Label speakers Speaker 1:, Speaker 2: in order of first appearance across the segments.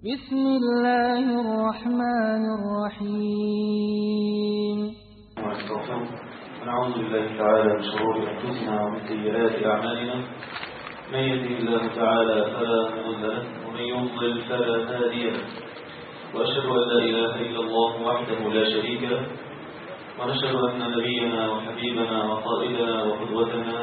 Speaker 1: بسم الله الرحمن الرحيم
Speaker 2: ونستغفره ونعوذ بالله تعالى من شرور انفسنا ومن سيئات اعمالنا من يهده الله تعالى فلا مضل له ومن يضلل فلا هادي له واشهد ان لا اله الا الله وحده لا شريك له ونشهد ان نبينا وحبيبنا وقائدنا وقدوتنا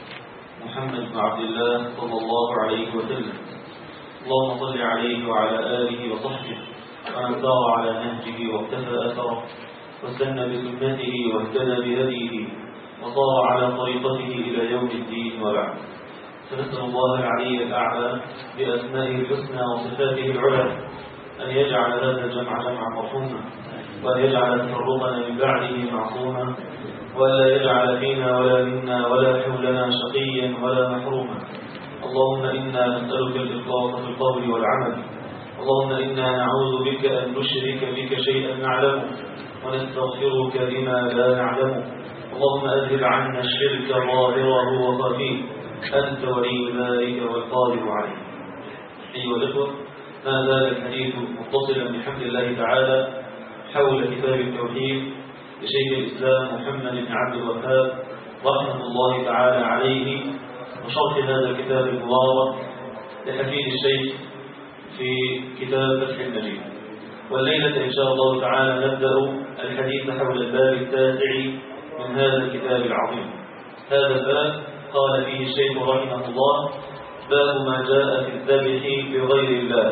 Speaker 2: محمد بن عبد الله صلى الله عليه وسلم اللهم صل عليه وعلى اله وصحبه ومن سار على نهجه واقتفى اثره واستنى بسنته واهتدى بهديه وصار على طريقته إلى يوم الدين وبعد فنسأل الله العلي الأعلى بأسمائه الحسنى وصفاته العلى أن يجعل هذا الجمع جمعا مرحوما وأن يجعل تفرقنا من بعده معصوما وألا يجعل فينا ولا منا ولا حولنا شقيا ولا محروما اللهم إنا نسألك الإخلاص في القول والعمل اللهم إنا نعوذ بك أن نشرك بك شيئا نعلمه ونستغفرك لما لا نعلم اللهم أذهب عنا الشرك ظاهره وخفيه أنت ولي ذلك والقادر عليه أيها الإخوة ما زال الحديث متصلا بحمد الله تعالى حول كتاب التوحيد لشيخ الإسلام محمد بن عبد الوهاب رحمة الله تعالى عليه وشرح هذا الكتاب المبارك لحفيد الشيخ في كتاب فتح المجيد والليلة إن شاء الله تعالى نبدأ الحديث حول الباب التاسع من هذا الكتاب العظيم هذا الباب قال فيه الشيخ رحمه الله باب ما جاء في الذبح بغير الله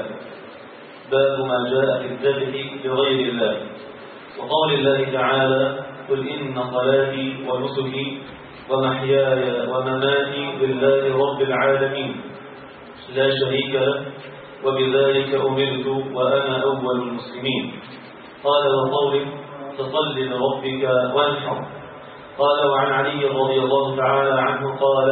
Speaker 2: باب ما جاء في الذبح بغير الله وقول الله تعالى قل إن صلاتي ونسكي ومحياي ومماتي لله رب العالمين لا شريك له وبذلك أمرت وأنا أول المسلمين قال وقوله فصل لربك وانحر قال وعن علي رضي الله تعالى عنه قال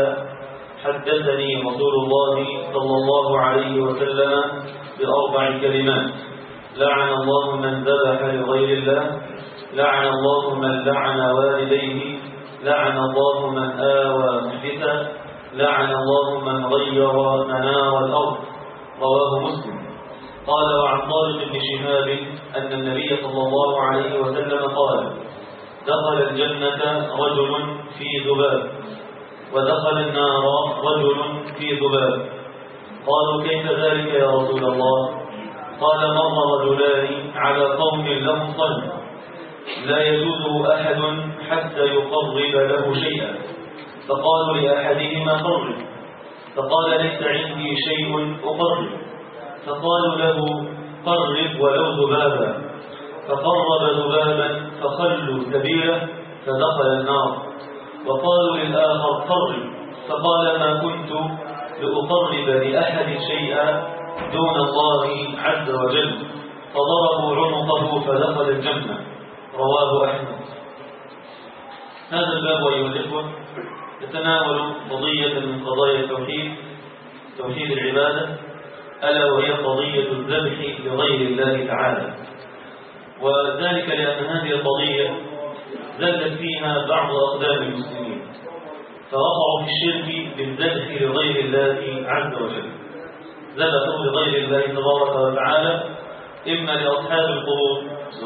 Speaker 2: حدثني رسول الله صلى الله عليه وسلم بأربع كلمات لعن الله من ذبح لغير الله لعن الله من لعن والديه لعن الله من آوى محدثا لعن الله من غير منار الأرض رواه مسلم قال وعن طارق بن شهاب أن النبي صلى الله عليه وسلم قال دخل الجنة رجل في ذباب ودخل النار رجل في ذباب قالوا كيف ذلك يا رسول الله قال مر رجلان على قوم لهم صلب لا يجوزه أحد حتى يقرب له شيئا فقالوا لأحدهما قرب فقال ليس عندي شيء أقرب فقالوا له قرب ولو ذبابا فقرب ذبابا فخلوا سبيله فدخل النار وقالوا للآخر قرب فقال ما كنت لأقرب لأحد شيئا دون الله عز وجل فضربوا عنقه فدخل الجنة رواه أحمد هذا الباب أيها الإخوة يتناول قضية من قضايا التوحيد توحيد العبادة ألا وهي قضية الذبح لغير الله تعالى وذلك لأن هذه القضية زلت فيها بعض أقدام المسلمين فوقعوا في الشرك بالذبح لغير الله عز وجل ذبحوا لغير الله تبارك وتعالى إما لأصحاب القبور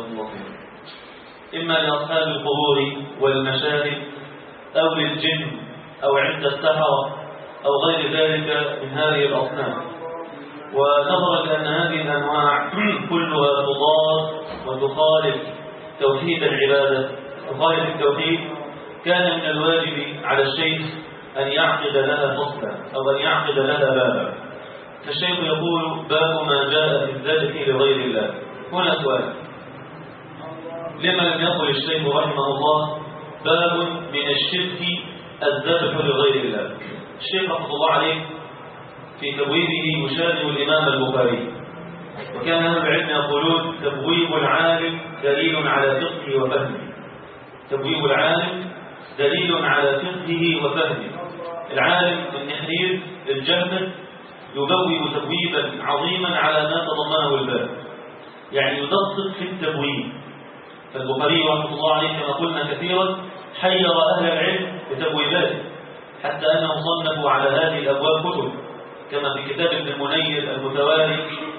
Speaker 2: إما لأصحاب القبور والمشاهد أو للجن أو عند السحرة أو غير ذلك من هذه الأصنام ونظرا لأن هذه الأنواع كلها تضاد وتخالف توحيد العبادة تخالف التوحيد كان من الواجب على الشيخ أن يعقد لها فصلا أو أن يعقد لها بابا فالشيخ يقول باب ما جاء في الذبح لغير الله هنا سؤال لما لم يقل الشيخ رحمه الله باب من الشرك الذبح لغير الله الشيخ رحمه الله عليه في تبويبه يشابه الإمام البخاري وكان أهل العلم يقولون تبويب العالم دليل على فقهه وفهمه تبويب العالم دليل على فقهه وفهمه العالم النحرير الجهد يبوب تبويبا عظيما على ما تضمنه الباب يعني يدقق في التبويب فالبخاري رحمه الله عليه كما قلنا كثيرا حير أهل العلم بتبويباته حتى أنهم صنفوا على هذه الأبواب كتب كما في كتاب ابن المنير المتوالي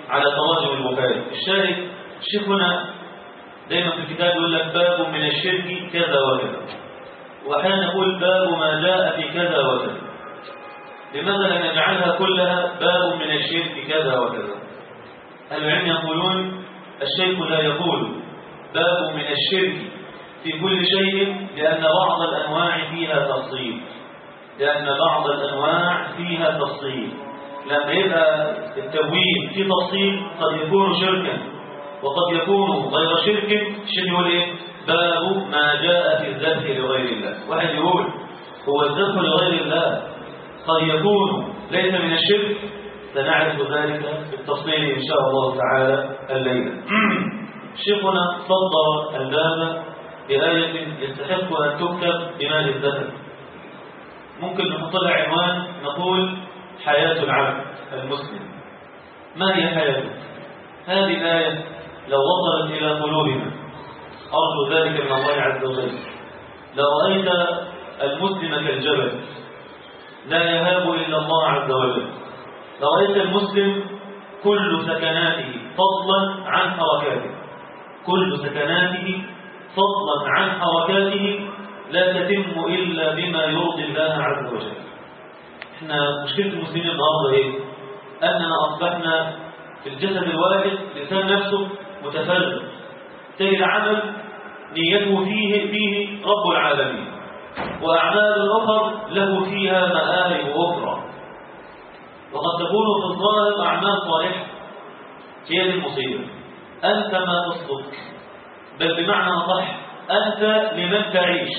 Speaker 2: على تراجم البخاري الشاهد الشيخ هنا دايما في الكتاب يقول لك باب من الشرك كذا وكذا وأحيانا يقول باب ما جاء في كذا وكذا لماذا لا نجعلها كلها باب من الشرك كذا وكذا العلم يقولون الشيخ لا يقول باب من الشرك في كل شيء لأن بعض الأنواع فيها تفصيل لأن بعض الأنواع فيها تفصيل لما يبقى التمويل في تفصيل قد يكون شركا وقد يكون غير شرك الشيخ يقول ايه باب ما جاء في الذبح لغير الله واحد يقول هو الذبح لغير الله قد يكون ليس من الشرك سنعرف ذلك بالتفصيل إن شاء الله تعالى الليلة شيخنا صدر الباب بآية يستحق أن تكتب بمال الذهب ممكن نحط لها عنوان نقول حياة العبد المسلم ما هي حياته هذه الآية لو وصلت إلى قلوبنا أرجو ذلك من الله عز وجل لرأيت المسلم كالجبل لا يهاب إلا الله عز وجل لرأيت المسلم كل سكناته فضلا عن حركاته كل سكناته فضلا عن حركاته لا تتم إلا بما يرضي الله عز وجل احنا مشكلة المسلمين النهارده ايه؟ أننا أصبحنا في الجسد الواحد الإنسان نفسه متفرد تجد عمل نيته فيه فيه رب العالمين وأعمال أخر له فيها مآرب أخرى وقد تكون في الظاهر أعمال صالحة هي دي المصيبة أنت ما تصدق بل بمعنى صح أنت لمن تعيش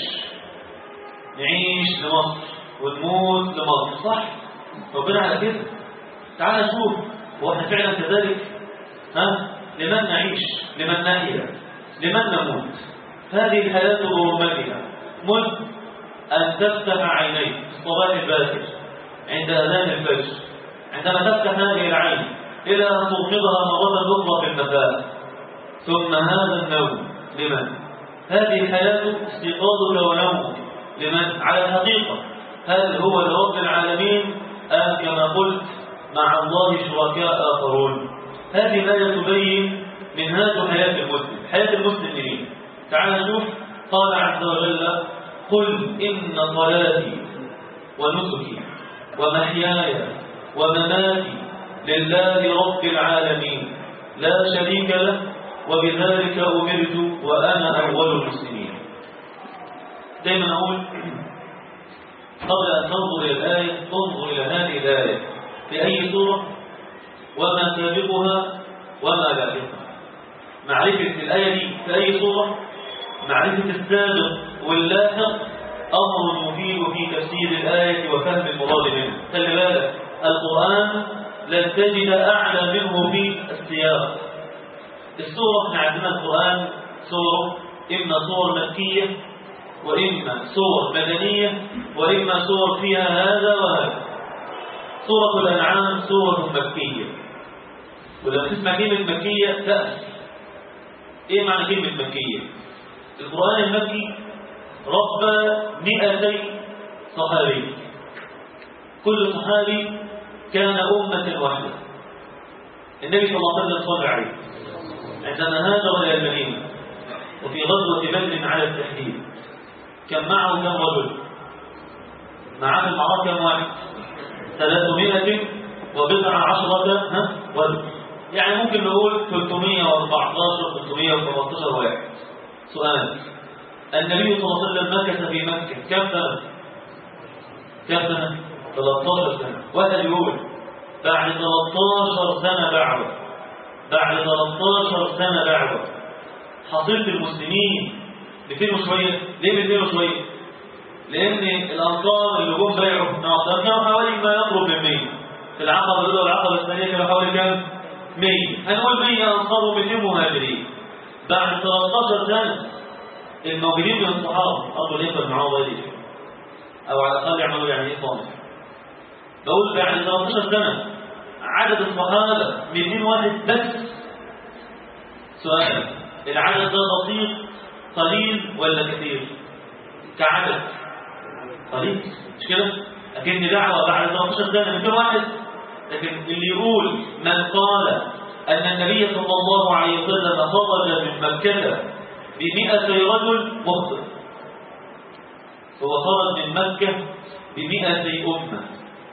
Speaker 2: نعيش لمصر ونموت لمصر صح ربنا على كده تعال نشوف هو احنا فعلا كذلك ها لمن نعيش لمن نحيا لمن نموت هذه الحياة برمتها مد أن تفتح عينيك الصباح الباكر عند أذان الفجر عندما تفتح هذه العين إلى أن تغمضها مرة أخرى في المساء ثم هذا النوم لمن؟ هذه الحياة استيقاظك ونومك لمن؟ على الحقيقة هل هو لرب العالمين أم كما قلت مع الله شركاء آخرون هذه الآية تبين منهاج حياة المسلم حياة المسلم منين؟ تعال نشوف قال عز وجل قل إن صلاتي ونسكي ومحياي ومماتي لله رب العالمين لا شريك له وبذلك أمرت وأنا أول المسلمين دائما أقول قبل أن تنظر إلى الآية انظر إلى هذه الآية في أي سورة وما سابقها وما لاحقها معرفة الآية دي في أي سورة معرفة السابق واللاحق أمر مفيد في تفسير الآية وفهم المراد منه خلي بالك القرآن لن تجد أعلى منه في السياق السورة احنا عندنا القرآن سورة إما سور مكية وإما سور مدنية وإما سور فيها هذا وهذا سورة الأنعام سورة مكية ولما تسمع كلمة مكية تأس إيه معنى كلمة مكية؟ القرآن المكي ربى مئتي صحابي كل صحابي كان أمة واحدة النبي صلى الله عليه وسلم صلى عليه عندما هاجر إلى المدينة وفي غزوة بدر على التحديد كان معه كم رجل معاه المعركة كم واحد ثلاثمائة وبضع عشرة ها رجل يعني ممكن نقول 314 315 واحد سؤال النبي صلى الله عليه وسلم مكث في مكة كم سنة؟ كم سنة؟ 13 سنة واحد يقول بعد 13 سنة بعده بعد 13 سنة بعده حصلت المسلمين 200 وشوية ليه 200 وشوية؟ لأن الأنصار اللي جم بيعوا نعطر كانوا حوالي ما يقرب من 100 في العقبة الأولى والعقبة الثانية كانوا حوالي كام؟ 100 هنقول 100 أنصار و200 مهاجرين بعد 13 سنة الموجودين من الصحابة أرضوا ليه فالمعاوضة دي أو على الأقل يعملوا يعني إيه صامت بقول بعد 13 سنة عدد الصحابة 200 واحد بس سؤال العدد ده بسيط قليل ولا كثير كعدد قليل مش كده لكن دعوة بعد 13 سنة 200 واحد لكن اللي يقول من قال أن النبي صلى الله عليه وسلم خرج من مكة بمئة رجل مخطئ هو خرج من مكة بمئتي أمة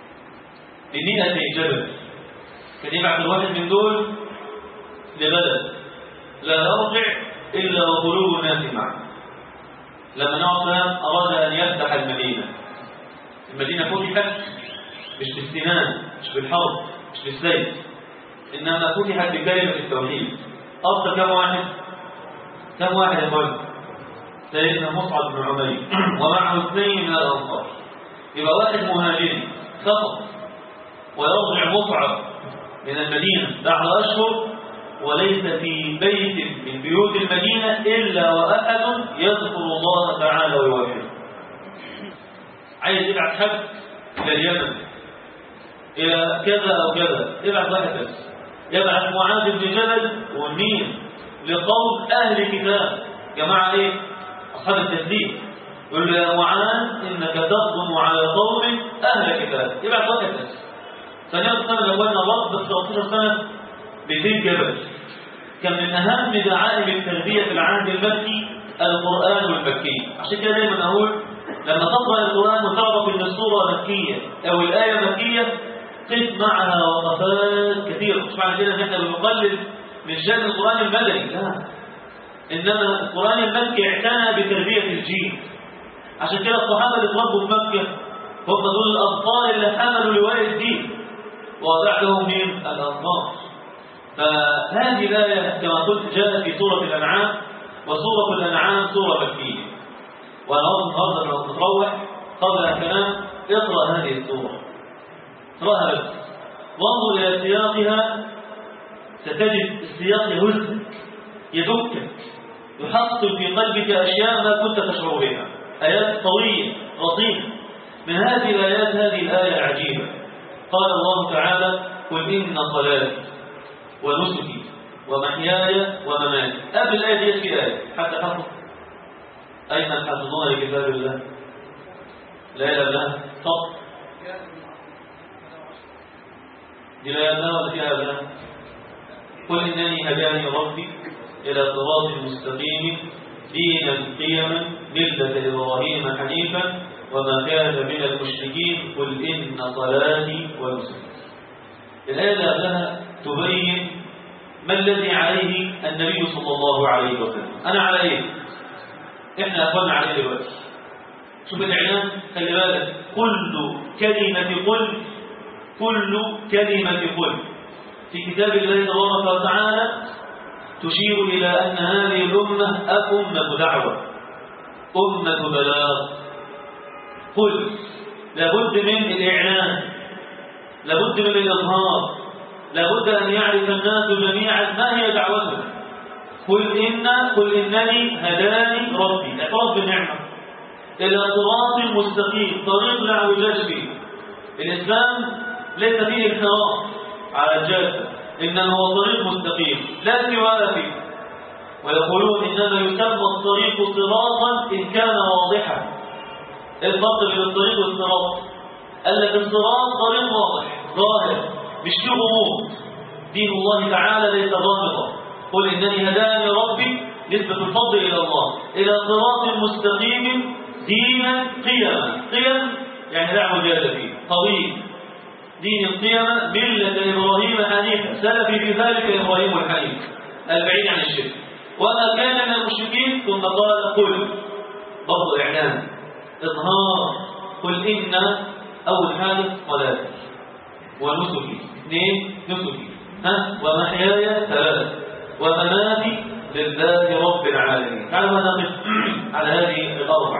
Speaker 2: بمئتي جبل كان يبعث الواحد من دول لبلد لا يرجع إلا وقلوب الناس معه لما نعطى أراد أن يفتح المدينة المدينة فتحت مش بالسنان مش بالحرب مش بالسيف إنما فتحت بكلمة التوحيد أرسل كم واحد كم واحد يا اخوان سيدنا مصعب بن عمير ومعه اثنين من الأنصار يبقى واحد مهاجري فقط ويرجع مصعب من المدينة بعد أشهر وليس في بيت من بيوت المدينة إلا وأحد يذكر الله تعالى ويوحده عايز يبعث حد إلى اليمن إلى كذا أو كذا يبعث واحد بس يبعث معاذ بن جبل والنيل لقوم أهل كتاب جماعة إيه؟ أصحاب التسليم يقول له يا معاذ إنك تقدم على قوم أهل كتاب يبعث واحد بس فنعم سنة لو أن رب 13 سنة بذي جبل كان من أهم دعائم التربية في العهد المكي القرآن المكي عشان كده دايما أقول لما تقرأ القرآن وتعرف أن السورة مكية أو الآية مكية قف معها وقفات كثيرة مش معنى كده ان احنا بنقلل من شأن القرآن المدني لا إنما القرآن المكي اعتنى بتربية الجيل عشان كده الصحابة اللي اتربوا في مكة هم دول الأبطال اللي حملوا لواء الدين وبعدهم مين؟ الأنصار فهذه الآية كما قلت جاءت في سورة الأنعام وسورة الأنعام سورة مكية وأنا أرض النهارده تروح قبل أن تنام اقرأ هذه السورة اقرأها بس وانظر إلى سياقها ستجد السياق يهزك يدكك يحصل في قلبك أشياء ما كنت تشعر بها آيات طويلة رصينة من هذه الآيات هذه الآية العجيبة قال الله تعالى قل إن صلاتي ونسكي ومحياي ومماتي قبل الآية دي في آية حتى حفظ أين الحافظون لكتاب الله لا إله إلا فقط دي لا إله ولا فيها إله قل إنني هداني ربي إلى صراط مستقيم دينا قيما ملة إبراهيم حنيفا وما كان من المشركين قل إن صلاتي ونسكي الآية اللي قبلها تبين ما الذي عليه النبي صلى الله عليه وسلم أنا على إيه؟ إحنا أخذنا عليه دلوقتي شوف الإعلان خلي بالك كل كلمة قل كل كلمة قل في كتاب الله تبارك وتعالى تشير إلى أن هذه الأمة أمة دعوة أمة بلاغ قل لابد من الإعلان لابد من الإظهار لابد أن يعرف الناس جميعا ما هي دعوتهم قل إن قل إنني هداني ربي اعتراف بالنعمة إلى صراط مستقيم طريق لا اعوجاج فيه الإسلام ليس فيه انحراف على الجادة إنما هو طريق مستقيم لا سوى فيه ويقولون إنما يسمى الطريق صراطا إن كان واضحا الفرق بين الطريق والصراط قال لك الصراط طريق واضح ظاهر مش فيه غموض دين الله تعالى ليس غامضا قل إنني هداني ربي نسبة الفضل إلى الله إلى صراط مستقيم دينا قيما قيم يعني لا مجال فيه طويل دين القيمة ملة إبراهيم حنيفا سلفي في ذلك إبراهيم الحنيف البعيد عن الشرك وما كان من المشركين ثم قال قل برضو إعلان إظهار قل إن أول حاجة صلاتي ونسكي اثنين نسكي ها ومحياي ثلاثة ومماتي لله رب العالمين تعالوا نقف على هذه الأربع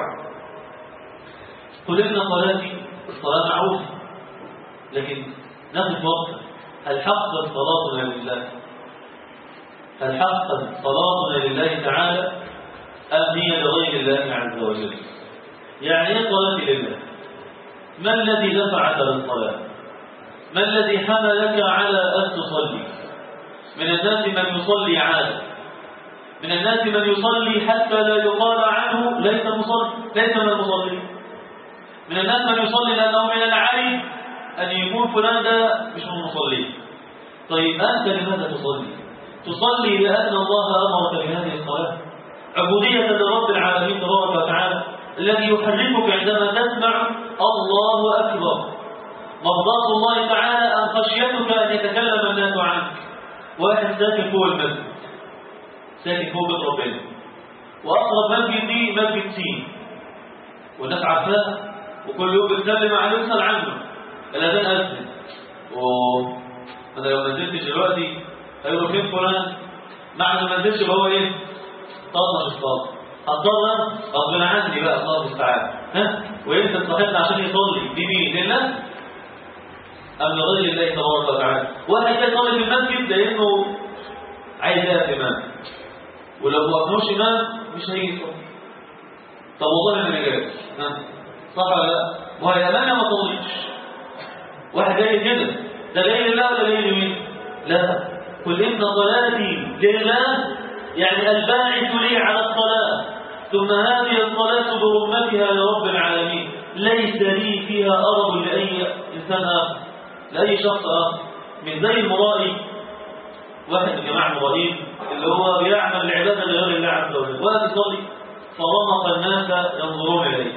Speaker 2: قل إن صلاتي الصلاة معروفة لكن نقف وقفا هل حقا صلاتنا لله هل حقا صلاتنا لله تعالى أم هي لغير الله عز وجل يعني ايه صلاتي لله ما الذي دفعك للصلاة ما الذي حملك على أن تصلي من الناس من يصلي عادة من الناس من يصلي حتى لا يقال عنه ليس مصلي ليس من المصلين من الناس من يصلي لأنه من العيب أن يكون فلان ده مش من المصلين طيب أنت لماذا تصلي تصلي لأن الله أمرك بهذه الصلاة عبودية لرب العالمين تبارك وتعالى الذي يحركك عندما تسمع الله أكبر مرضاة الله تعالى أن خشيتك أن يتكلم الناس عنك واحد ساكن فوق المسجد ساكن فوق بيت ربنا وأقرب مسجد دي مسجد سين والناس عارفاه وكل يوم بتسلم عليه يسأل عنه الأذان أذن أوه أنا لو ما نزلتش دلوقتي هيقولوا فين فلان معنى ما نزلش يبقى هو إيه؟ طاطا مش طاطا هتضر غصب عني بقى الله المستعان ها وانت صاحبنا عشان يصلي لمين لله ام لغير الله تبارك وتعالى واحد جاي يصلي في المسجد لانه عايز يقف امام ولو ما وقفناش امام مش هيجي يصلي طب والله ما جاي ها صح ولا لا؟ ما هو الامانه ما تصليش واحد جاي كده ده جاي لله ولا جاي لمين؟ لا قل ان صلاتي لله يعني الباعث لي على الصلاه ثم هذه الصلاة برمتها لرب العالمين ليس لي فيها أرض لأي إنسان آخر لأي شخص آخر من زي المرائي واحد من جماعة المرائين اللي هو بيعمل العبادة لغير الله عز وجل ولا تصلي فرمق الناس ينظرون إليه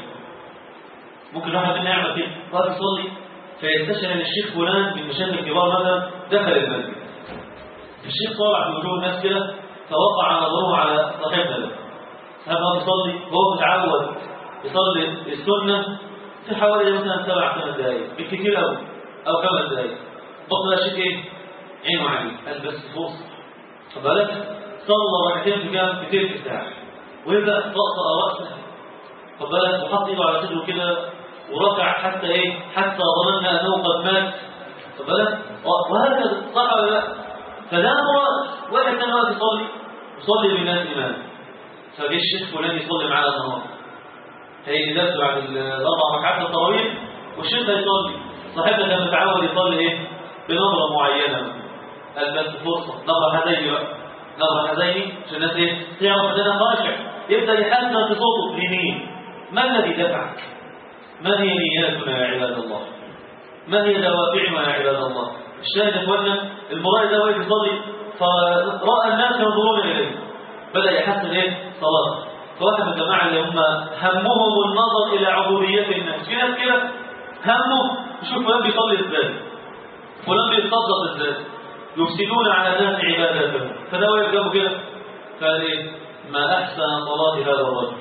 Speaker 2: ممكن واحد منا يعمل كده ولا تصلي فيستشعر ان الشيخ فلان من مشايخ الكبار مثلا دخل المسجد الشيخ طالع في وجوه الناس كده فوقع نظره على صاحبنا ده هذا يصلي وهو متعود يصلي السنة في حوالي مثلا سبع ثمان دقائق بالكثير أوي أو خمس دقائق بطل شيء إيه؟ عينه عليه قال بس فرصة خد بالك صلى ركعتين في كام في تلت ساعة ويبدأ طقطق رأسه خد بالك وحط إيده على صدره كده ورفع حتى إيه؟ حتى ظننا أنه قد مات خد بالك وهكذا صح ولا لا؟ فده مراد واحد كان واقف يصلي يصلي بالناس إمام فجه الشيخ فلان يصلي معاه النهار هيجي درس بعد الاربع ركعات التراويح والشيخ هيصلي صاحبنا كان متعود يصلي ايه بنظره معينه قال بس فرصه نظره هذين بقى نظره هذين عشان الناس ايه تعرف ان انا خاشع يبدا يحسن في صوته لمين ما الذي دفعك ما هي نياتنا يا عباد الله ما هي دوافعنا يا عباد الله الشاهد يا اخوانا المرائي ده واقف يصلي فراى الناس ينظرون اليه بدأ يحسن ايه صلاة فواحد من الجماعة اللي هم همهم النظر إلى عبودية الناس في ناس كده همه يشوف فلان بيصلي ازاي فلان بيتصدق ازاي يفسدون على الناس عباداتهم فده واقف جنبه كده قال ايه ما أحسن صلاة هذا الرجل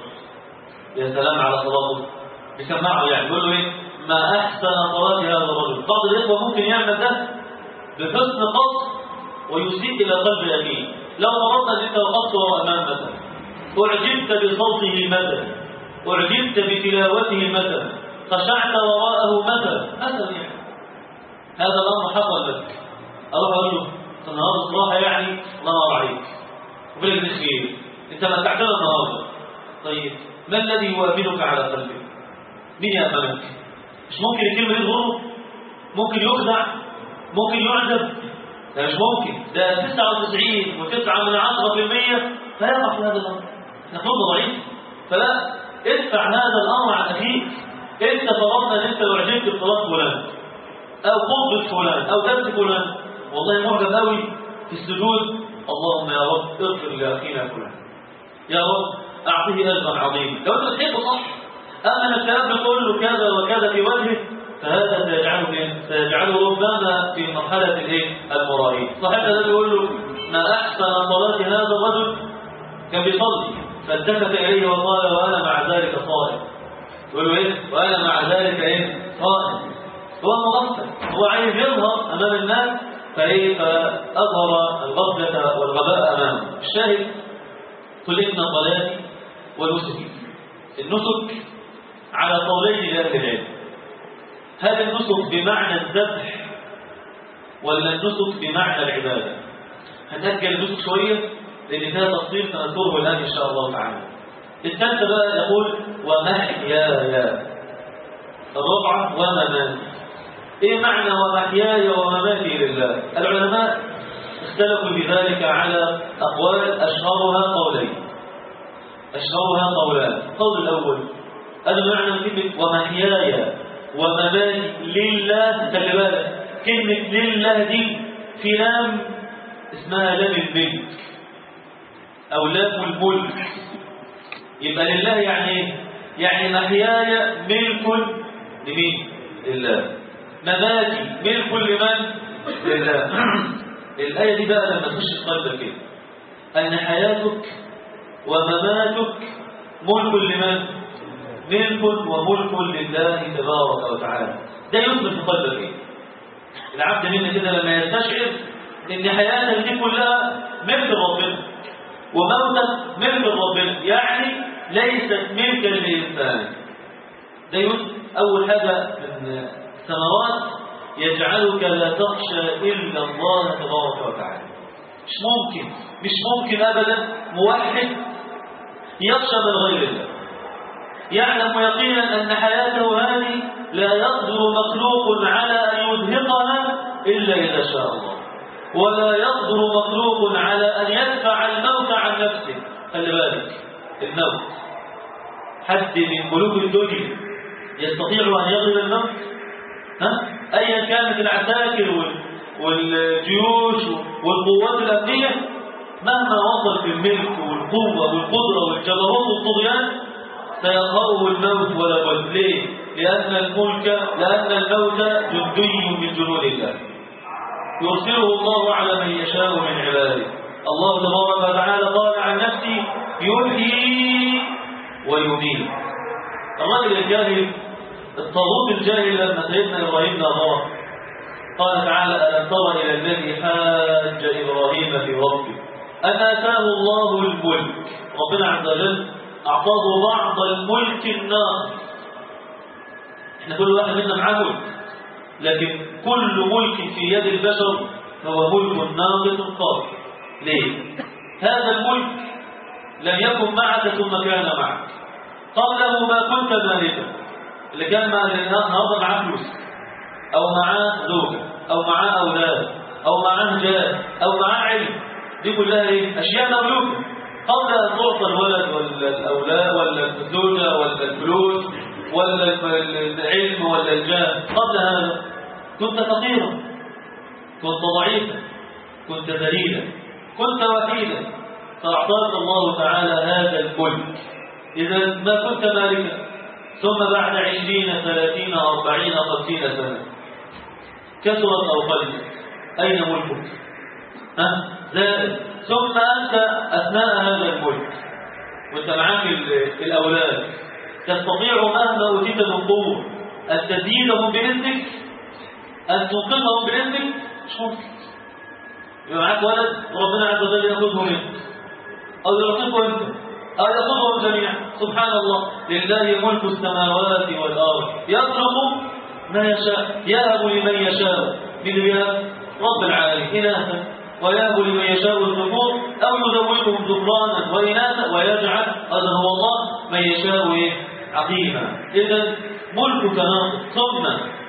Speaker 2: يا سلام على صلاته بيسمعه يعني بيقول له ايه ما أحسن صلاة هذا الرجل بعض الإخوة ممكن يعمل ده بحسن قصد ويسيء إلى قلب أخيه لو فرضنا ان انت وقفت وراء امام مثلا اعجبت بصوته مثلا اعجبت بتلاوته مثلا خشعت وراءه مثلا مثلا يعني هذا الامر حصل لك اروح اقول له النهارده الصراحه يعني الله ينور عليك وبالك خير انت متعتنا النهارده طيب ما الذي يؤمنك على قلبك مين يامنك مش ممكن الكلمه دي تغره ممكن يخدع ممكن يعجب ده مش ممكن ده 99 و9 من 10% فيقع في هذا الامر نقول ضعيف فلا ادفع هذا الامر عن اخيك انت فرضنا ان انت لو عجبت بصلاه فلان او قربة فلان او درس فلان والله معجب قوي في السجود اللهم يا رب اغفر لاخينا فلان يا رب اعطيه اجرا عظيما لو انت تحبه صح اما انك الكلام تقول له كذا وكذا في وجهه فهذا سيجعله ايه؟ سيجعله ربما في مرحلة الايه؟ المرائي. صاحبنا ده بيقول له ما أحسن صلاة هذا الرجل كان بيصلي فالتفت إليه وقال وأنا مع ذلك صائم. يقول له إيه؟ وأنا مع ذلك إيه؟ صائم. هو مغفل هو عايز يظهر أمام الناس فإيه؟ فأظهر الغفلة والغباء أمامه. الشاهد قل إن صلاتي ونسكي. النسك على قولين لأهل العلم. هل النسك بمعنى الذبح ولا النسك بمعنى العبادة هنأجل النسك شوية لأن فيها تفصيل سنذكره الآن إن شاء الله تعالى الثالثة بقى يقول ومحياي الرابعة ومماتي إيه معنى ومحياي ومماتي لله العلماء اختلفوا بذلك على أقوال أشهرها قولين أشهرها قولان القول الأول هذا معنى كلمة ومحياي ومماتي لله خلي بالك كلمة لله دي في لام اسمها لام الملك أو لام الملك يبقى لله يعني ايه؟ يعني محياي ملك لمين؟ لله مماتي ملك لمن؟ لله الآية دي بقى لما تخش في قلبك كده أن حياتك ومماتك ملك لمن؟ ملك وملك لله تبارك وتعالى ده يثبت في قلبك ايه؟ العبد منا كده لما يستشعر ان حياته دي كلها ملك ربنا وموتك ملك ربنا يعني ليست ملكا للانسان ده يثبت اول حاجه من ثمرات يجعلك لا تخشى الا الله تبارك وتعالى مش ممكن مش ممكن ابدا موحد يخشى من غير الله يعلم يقينا أن حياته هذه لا يقدر مخلوق على أن يذهقها إلا إذا شاء الله ولا يقدر مخلوق على أن يدفع الموت عن نفسه خلي بالك الموت حد من ملوك الدنيا يستطيع أن يغلب الموت ها؟ أيا كانت العساكر وال... والجيوش والقوات الأمنية مهما وصل في الملك والقوة والقدرة والجبروت والطغيان سيقهره الموت ولا بد ليه؟ لأن الملك لأن الموت جندي من جنود الله يرسله الله على من يشاء من عباده الله تبارك وتعالى قال عن نفسه يحيي ويميت الرجل الجاهل الطاغوت الجاهل لما سيدنا ابراهيم نظره قال تعالى الم تر الى الذي حاج ابراهيم في ربه ان اتاه الله الملك ربنا عز وجل أعطاه بعض الملك الناقص احنا كل واحد منا معاه ملك لكن كل ملك في يد البشر هو ملك ناقص قاصر ليه؟ هذا الملك لم يكن معك ثم كان معك قبله ما كنت مالكا اللي كان مع النهارده معاه فلوس او معاه زوجه او معاه اولاد او معاه جاه او معاه علم دي كلها ايه؟ اشياء مملوكه قبل أن تعطى الولد ولا الأولاد ولا الزوجة ولا الفلوس ولا العلم ولا الجاه قبل هذا كنت فقيرا كنت ضعيفا كنت ذليلا كنت وحيدا فأعطاك الله تعالى هذا الملك إذا ما كنت مالكا ثم بعد عشرين ثلاثين أربعين خمسين سنة كثرت أو قلت أين ملكك؟ ها؟ زائد ثم أنت أثناء هذا الملك وأنت معاك الأولاد تستطيع مهما أوتيت من قوة أن تزيدهم بإذنك أن تنقذهم بإذنك مش ممكن يبقى معاك ولد وربنا عز وجل يأخذه منك أو يعطيك أنت أو يأخذهم جميعا سبحان الله لله ملك السماوات والأرض يخلق ما يشاء يهب لمن يشاء من رب العالمين إناثا ويهب لمن يشاء الذكور أو يزوجهم ذكرانا وإناثا ويجعل هذا هو الله من يشاء إيه؟ عقيما إذا ملكك ناقص ثم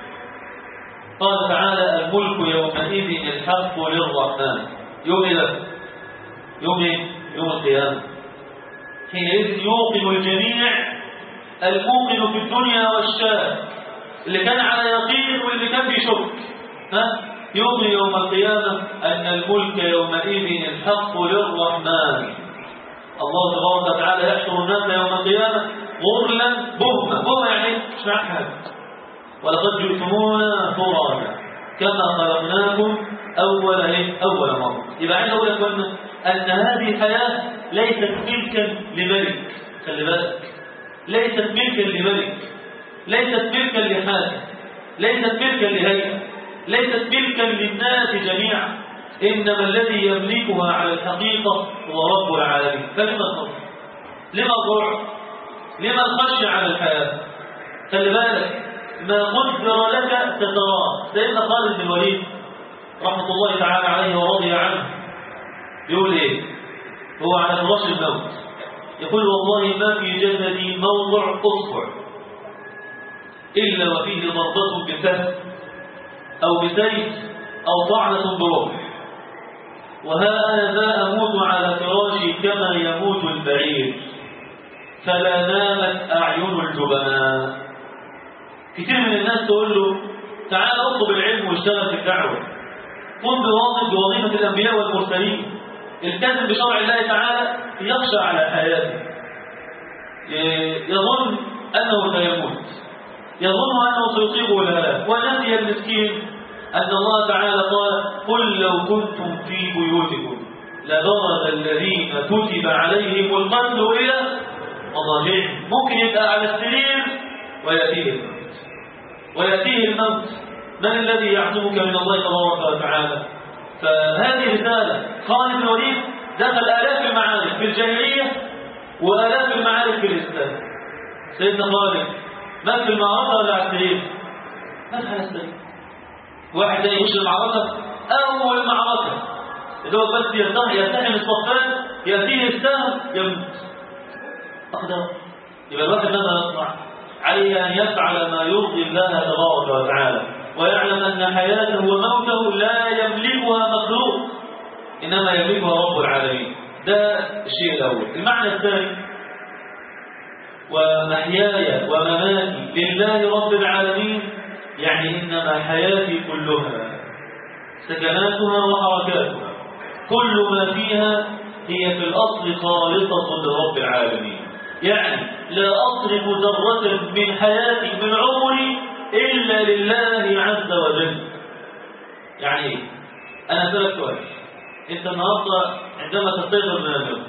Speaker 2: قال تعالى الملك يومئذ الحق للرحمن يوم إذا يوم إيه؟ يوم القيامة حينئذ يوقن الجميع الموقن في الدنيا والشاك اللي كان على يقين واللي كان بيشك ها يوم يوم القيامة أن الملك يومئذ الحق للرحمن الله تبارك وتعالى يحشر الناس يوم القيامة غرلا بهمة بهمة يعني مش معك حاجة ولقد جئتمونا فرادا كما خلقناكم أول إيه؟ أول مرة يبقى عايز أقول لك أن هذه الحياة ليست ملكا لملك خلي بالك ليست ملكا لملك ليست ملكا لحاكم ليست ملكا لهيئة ليست ملكا للناس جميعا إنما الذي يملكها على الحقيقة هو رب العالمين فلما الخوف لما الضرع لما الخشية على الحياة خلي بالك ما قدر لك ستراه سيدنا خالد بن الوليد رحمة الله تعالى عليه ورضي عنه يقول ايه هو على فراش الموت يقول والله ما في جسدي موضع اصبع الا وفيه ضربه بسهم او بسيف او طعنه بروح وها انا ذا اموت على فراشي كما يموت البعير فلا نامت اعين الجبناء كتير من الناس تقول له تعال اطلب العلم واشتغل في الدعوه قم بواظب بوظيفة الأنبياء والمرسلين التزم بشرع الله تعالى يخشى على حياته يظن أنه سيموت يظن أنه سيصيبه الهلاك ونسي المسكين أن الله تعالى قال قل لو كنتم في بيوتكم لبرز الذين كتب عليهم القتل إلى مضاجعهم ممكن يبقى على السرير ويأتيه الموت ويأتيه الموت من الذي يعصمك من الله تبارك وتعالى فهذه رسالة خالد بن الوليد دخل آلاف المعارك في الجاهلية وآلاف المعارك في الإسلام سيدنا خالد مات في المعركة ولا على السرير؟ مات على السرير واحد ده يخش المعركة أول معركة اللي هو بس يلتحم يلتحم الصفان يأتيه السهم يموت أقدر يبقى الواحد ماذا يصنع؟ عليه أن يفعل ما يرضي الله تبارك وتعالى ويعلم أن حياته وموته لا يملكها مخلوق إنما يملكها رب العالمين ده الشيء الأول المعنى الثاني ومحياي ومماتي لله رب العالمين يعني إنما حياتي كلها سكناتها وحركاتها كل ما فيها هي في الأصل خالصة لرب العالمين يعني لا أصرف ذرة من حياتي من عمري إلا لله عز وجل يعني إيه؟ أنا أسألك سؤال أنت النهاردة عندما تستيقظ من النوم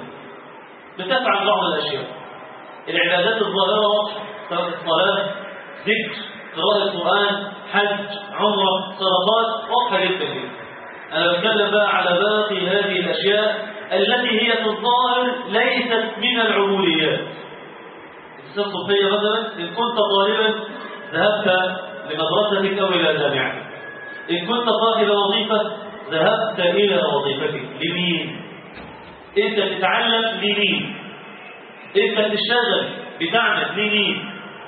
Speaker 2: بتفعل بعض الأشياء العبادات الظاهرة واضحة سواء الصلاة ذكر قراءة القرآن حج عمرة صدقات واضحة جدا جدا أنا بتكلم بقى على باقي هذه الأشياء التي هي في الظاهر ليست من العبوديات الإنسان الصوفية مثلا إن كنت طالبا ذهبت لمدرستك أو إلى جامعة إن كنت صاحب وظيفة ذهبت إلى وظيفتك لمين؟ أنت تتعلم لمين؟ أنت بتشتغل بتعمل لمين؟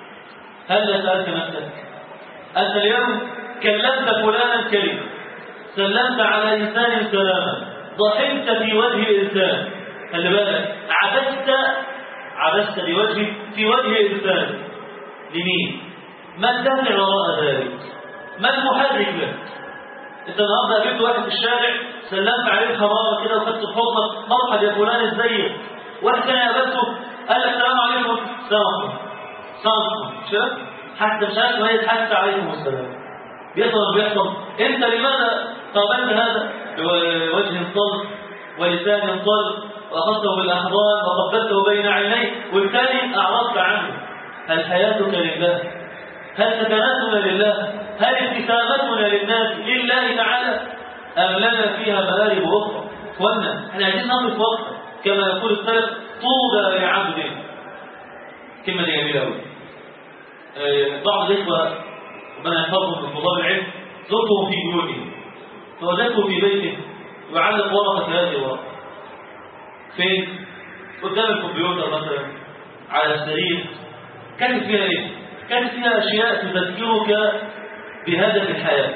Speaker 2: هل سألت نفسك؟ أنت اليوم كلمت فلانا كلمة سلمت على إنسان سلاما ضحكت في وجه إنسان خلي بالك عبست عبست بوجه في وجه إنسان لمين؟ ما الدافع وراء ذلك؟ ما المحرك لك؟ انت النهارده قابلت واحد في الشارع سلمت عليه خباره كده وخدت في حضنك مرحبا يا فلان ازيك واحد تاني قابلته قال لك السلام عليكم السلام عليكم السلام مش كده؟ حتى مش عارف ما يتحدث عليكم السلام بيحصل بيحصل انت لماذا قابلت هذا بوجه صلب ولسان صلب واخذته بالاحضان وقبلته بين عينيه والثاني اعرضت عنه هل حياتك لله هل سكناتنا لله هل ابتسامتنا للناس لله تعالى ام لنا فيها مآرب اخرى اخوانا احنا عايزين نقف وقفه كما يقول السلف طوبى لعبد كلمه دي جميله قوي بعض الاخوه ربنا يحفظهم من طلاب العلم زرته في بيوته فوجدته في بيته يعلق ورقه هذه الورقه فين؟ قدام الكمبيوتر مثلا على السرير كانت فيها ايه؟ كانت فيها اشياء تذكرك بهدف الحياه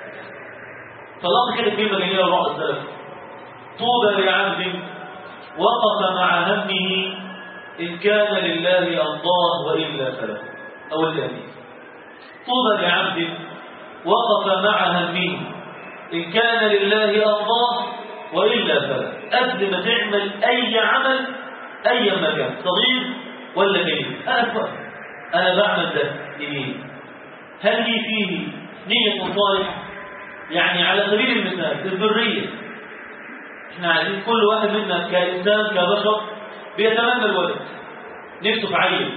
Speaker 2: طلعت كده كلمه جميله لبعض السلف طوبى لعبد وقف مع همه ان كان لله امضاه والا فلا او الثاني طوبى لعبد وقف مع همه إن كان لله أرضاه وإلا فلا قبل ما تعمل أي عمل أي مكان صغير ولا كبير أنا فقط. أنا بعمل ده لمين هل لي فيه نية صالحة يعني على سبيل المثال الذرية احنا عايزين كل واحد منا كإنسان كبشر بيتمنى الولد نفسه في عيل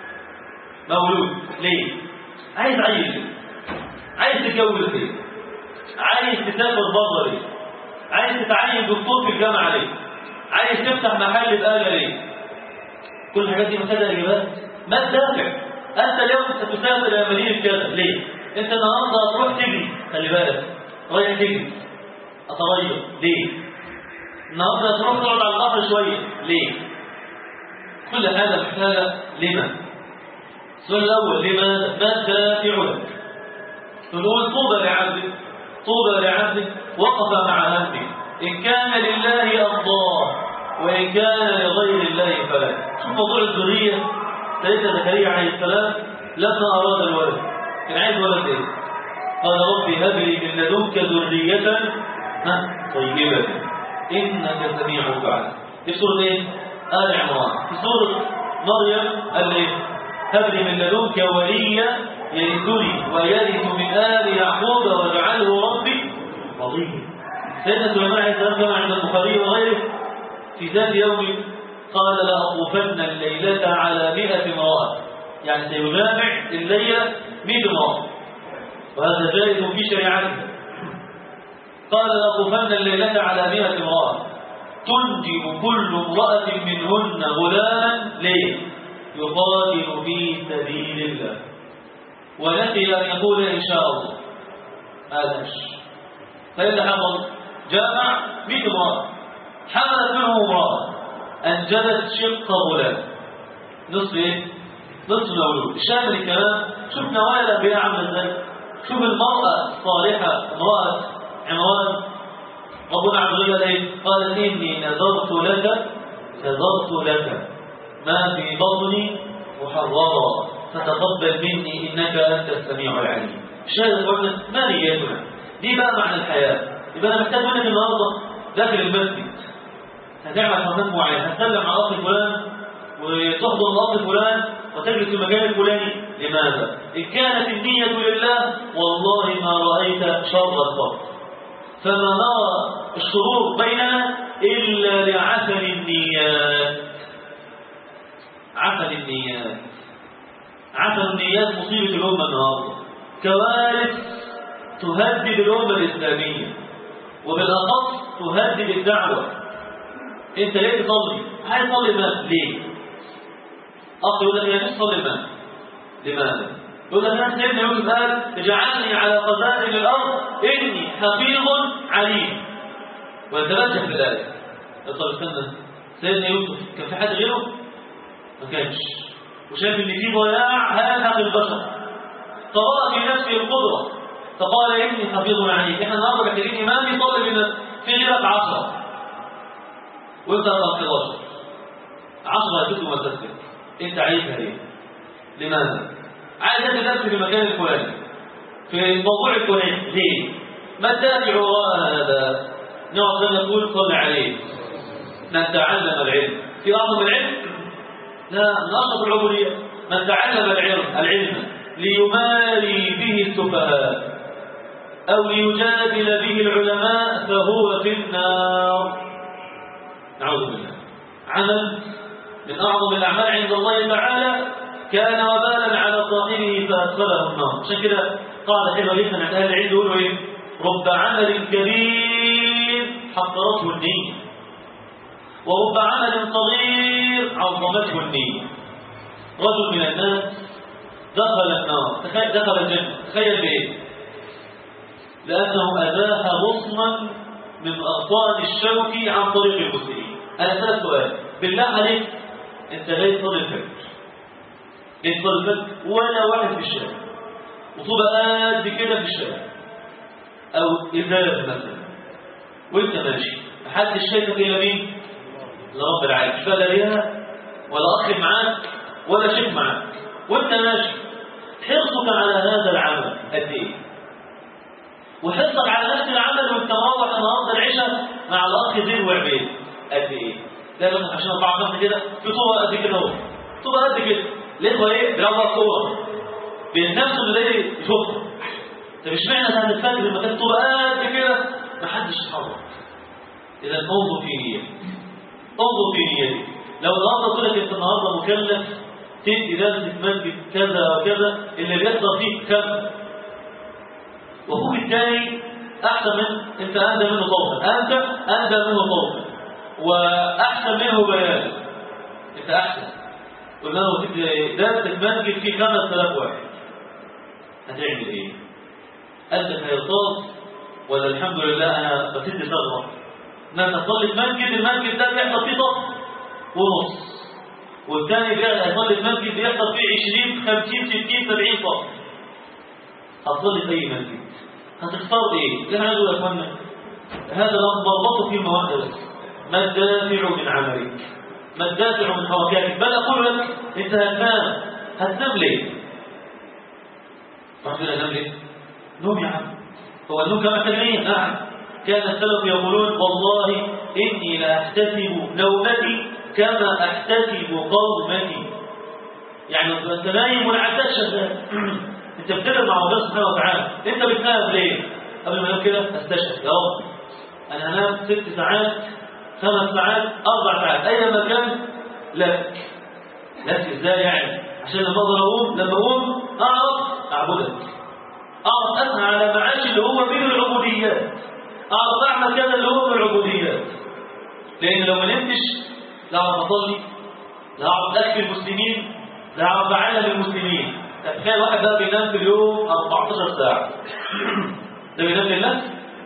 Speaker 2: مولود ليه عايز عيل عايز تتجوز ليه عايز تسافر بره ليه عايز تتعين دكتور في الجامعه ليه عايز تفتح محل بقاله ليه كل الحاجات دي محتاجه اجابات ما الدافع انت اليوم ستسافر الى مدينه كذا ليه انت النهارده هتروح تجري خلي بالك رايح تجري اتغير ليه النهارده هتروح تقعد على البحر شويه ليه كل هذا محتاجه لما السؤال الاول لماذا ما الدافع لك نقول طوبى لعبد طوبى لعبد وقف مع همه إن كان لله أرضاه وإن كان لغير الله فلا شوف موضوع الذرية سيدنا زكريا عليه السلام لما أراد الولد كان عايز ولد إيه؟ قال ربي هب لي من لدنك ذرية ها طيبة إنك سميع الدعاء في سورة إيه؟ آل عمران في سورة مريم قال إيه؟ هب لي من لدنك وليا يرثني ويرث من آل يعقوب واجعله ربي رضيا سيدنا سليمان عليه السلام كما عند البخاري وغيره في ذات يوم قال لأطوفن الليلة على مئة امرأة يعني سيجامع الليلة مئة امرأة وهذا جائز في شريعتنا قال لأطوفن الليلة على مئة امرأة تنجب كل امرأة منهن غلاما ليه يقاتل في سبيل الله ونسي أن يقول إن شاء الله هذا الشيء فإذا حصل جامع مئة امرأة حملت منه امرأة أنجبت شق غلام نصف إيه؟ نصف مولود الشاهد من الكلام شوف نوايا الأنبياء عاملة إزاي شوف المرأة الصالحة امرأة عمران ربنا عز وجل إيه؟ قال إني نذرت لك نذرت لك ما في بطني محررا فتقبل مني إنك أنت السميع العليم الشاهد قلنا ما نيتنا دي بقى معنى الحياة يبقى أنا محتاج منك النهارده داخل المسجد هتعمل حركات معينة هتسلم على أخ فلان وتحضر الأخ فلان وتجلس في المكان الفلاني لماذا؟ إن كانت النية لله والله ما رأيت شر الفرد فما نرى الشرور بيننا إلا لعسل النيات عسل النيات عسل النيات مصيبة الأمة النهارده كوارث تهدد الأمة الإسلامية وبالأخص تهدد الدعوة أنت ليه تصلي؟ عايز تصلي المال ليه؟ أخ يقول لك يا مش تصلي المال لماذا؟ يقول لك أنا سيدنا يوسف قال اجعلني على خزائن الأرض إني حفيظ عليم ويتبجح بالآية طب استنى سيدنا يوسف كان في حد غيره؟ ما كانش وشايف ان في ضياع هذا البشر فرأى في نفسه القدرة فقال إني حفيظ عليم احنا النهارده محتاجين إمام يصلي بنا في غيرك عشرة وانت رقم 11 10 هتدوا مسجد انت عايزها ليه؟ لماذا؟ عايز ادي نفسي في المكان الفلاني في الموضوع الفلاني ليه؟ ما الدافع وراء هذا؟ نقعد نقول صل عليه نتعلم العلم في اعظم العلم لا نشط العبوديه من تعلم العلم العلم ليماري به السفهاء او ليجادل به العلماء فهو في النار نعوذ بالله عمل من اعظم الاعمال عند الله تعالى كان وبالا على صاحبه فادخله النار عشان كده قال حلو جدا عند اهل العلم يقولوا ايه رب عمل كبير حقرته النيه ورب عمل صغير عظمته النيه رجل من الناس دخل النار تخيل دخل الجنه تخيل بايه لانه ازاح غصنا من اغصان الشوك عن طريق المسلمين انا اسالك سؤال بالله عليك انت جاي تصلي الفجر جاي تصلي الفجر ولا واحد في الشارع وطوبة قد كده في الشارع او ازاز مثلا وانت ماشي محدش شايفك الا مين لرب العالمين مش بقى ليها ولا اخ معاك ولا شيخ معاك وانت ماشي حرصك على هذا العمل قد ايه وحرصك على نفس العمل وانت مروح النهارده العشاء مع الاخ زين وعبيد قد ايه ده مثلا عشان اربعه خمسه كده في طوبه قد كده اهو طوبه قد كده ليه ايه بيلعبوا كوره بينافسوا اللي ايه يشوفها طب اشمعنى ده هنتفاجئ لما كانت طوبه قد كده محدش يتحرك اذا انظر في نيتك انظر في نيتك لو النهارده قلت لك انت النهارده مكلف تدي درس في مسجد كذا وكذا اللي بيحصل فيه كذا واخوك الثاني احسن من انت اهدى منه صوتا انت اهدى منه صوتا واحسن منه بيانا انت احسن قلنا له درس المسجد فيه 5000 واحد هتعمل ايه؟ قلبك هيرتاض ولا الحمد لله انا بسد ثغره ما تصلي في مسجد المسجد ده بيحصل فيه صف ونص والثاني بقى هيصلي في مسجد بيحصل فيه 20 50 60 70 صف هتصلي في اي مسجد هتختار ايه؟ اللي هنقول يا اخوانا هذا ضبطه في واحده بس ما الدافع من عملك؟ ما الدافع من حركاتك؟ بل اقول لك انت هتنام هتنام ليه؟ ربنا نام ليه؟ نوم يا عم هو النوم كما تنمية نعم كان السلف يقولون والله إني لأحتسب نومتي كما أحتسب قومتي يعني انت نايم والعداد شغال انت بتدعي مع الله سبحانه وتعالى انت بتنام ليه قبل ما يقول كده استشهد يا رب انا هنام ست ساعات خمس ساعات اربع ساعات اي مكان لك لك ازاي يعني عشان لما اقدر اقوم لما اقوم اعرف اعبدك اعرف اسعى على معاش اللي هو من العبوديات اعرف اعمل كذا اللي هو من العبوديات لان لو ما نمتش لا اعرف اصلي لا اعرف اكفي المسلمين لا اعرف اعلم المسلمين تخيل واحد ده بينام في اليوم 14 ساعه ده بينام لله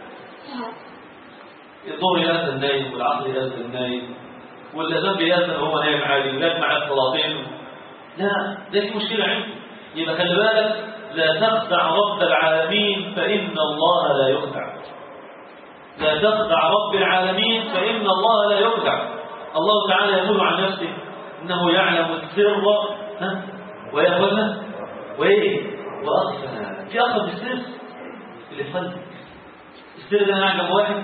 Speaker 2: الظهر يأذن نايم والعصر يأذن نايم والأذان بيأذن وهو نايم عادي ولاد معاه الصلاتين لا ده في مشكلة عنده يبقى خلي بالك لا تخدع رب العالمين فإن الله لا يخدع لا تخدع رب العالمين فإن الله لا يخدع الله تعالى يقول عن نفسه إنه يعلم السر ها ويخبرنا وإيه وأخفى في أخذ السر اللي في قلبك السر ده أعجب واحد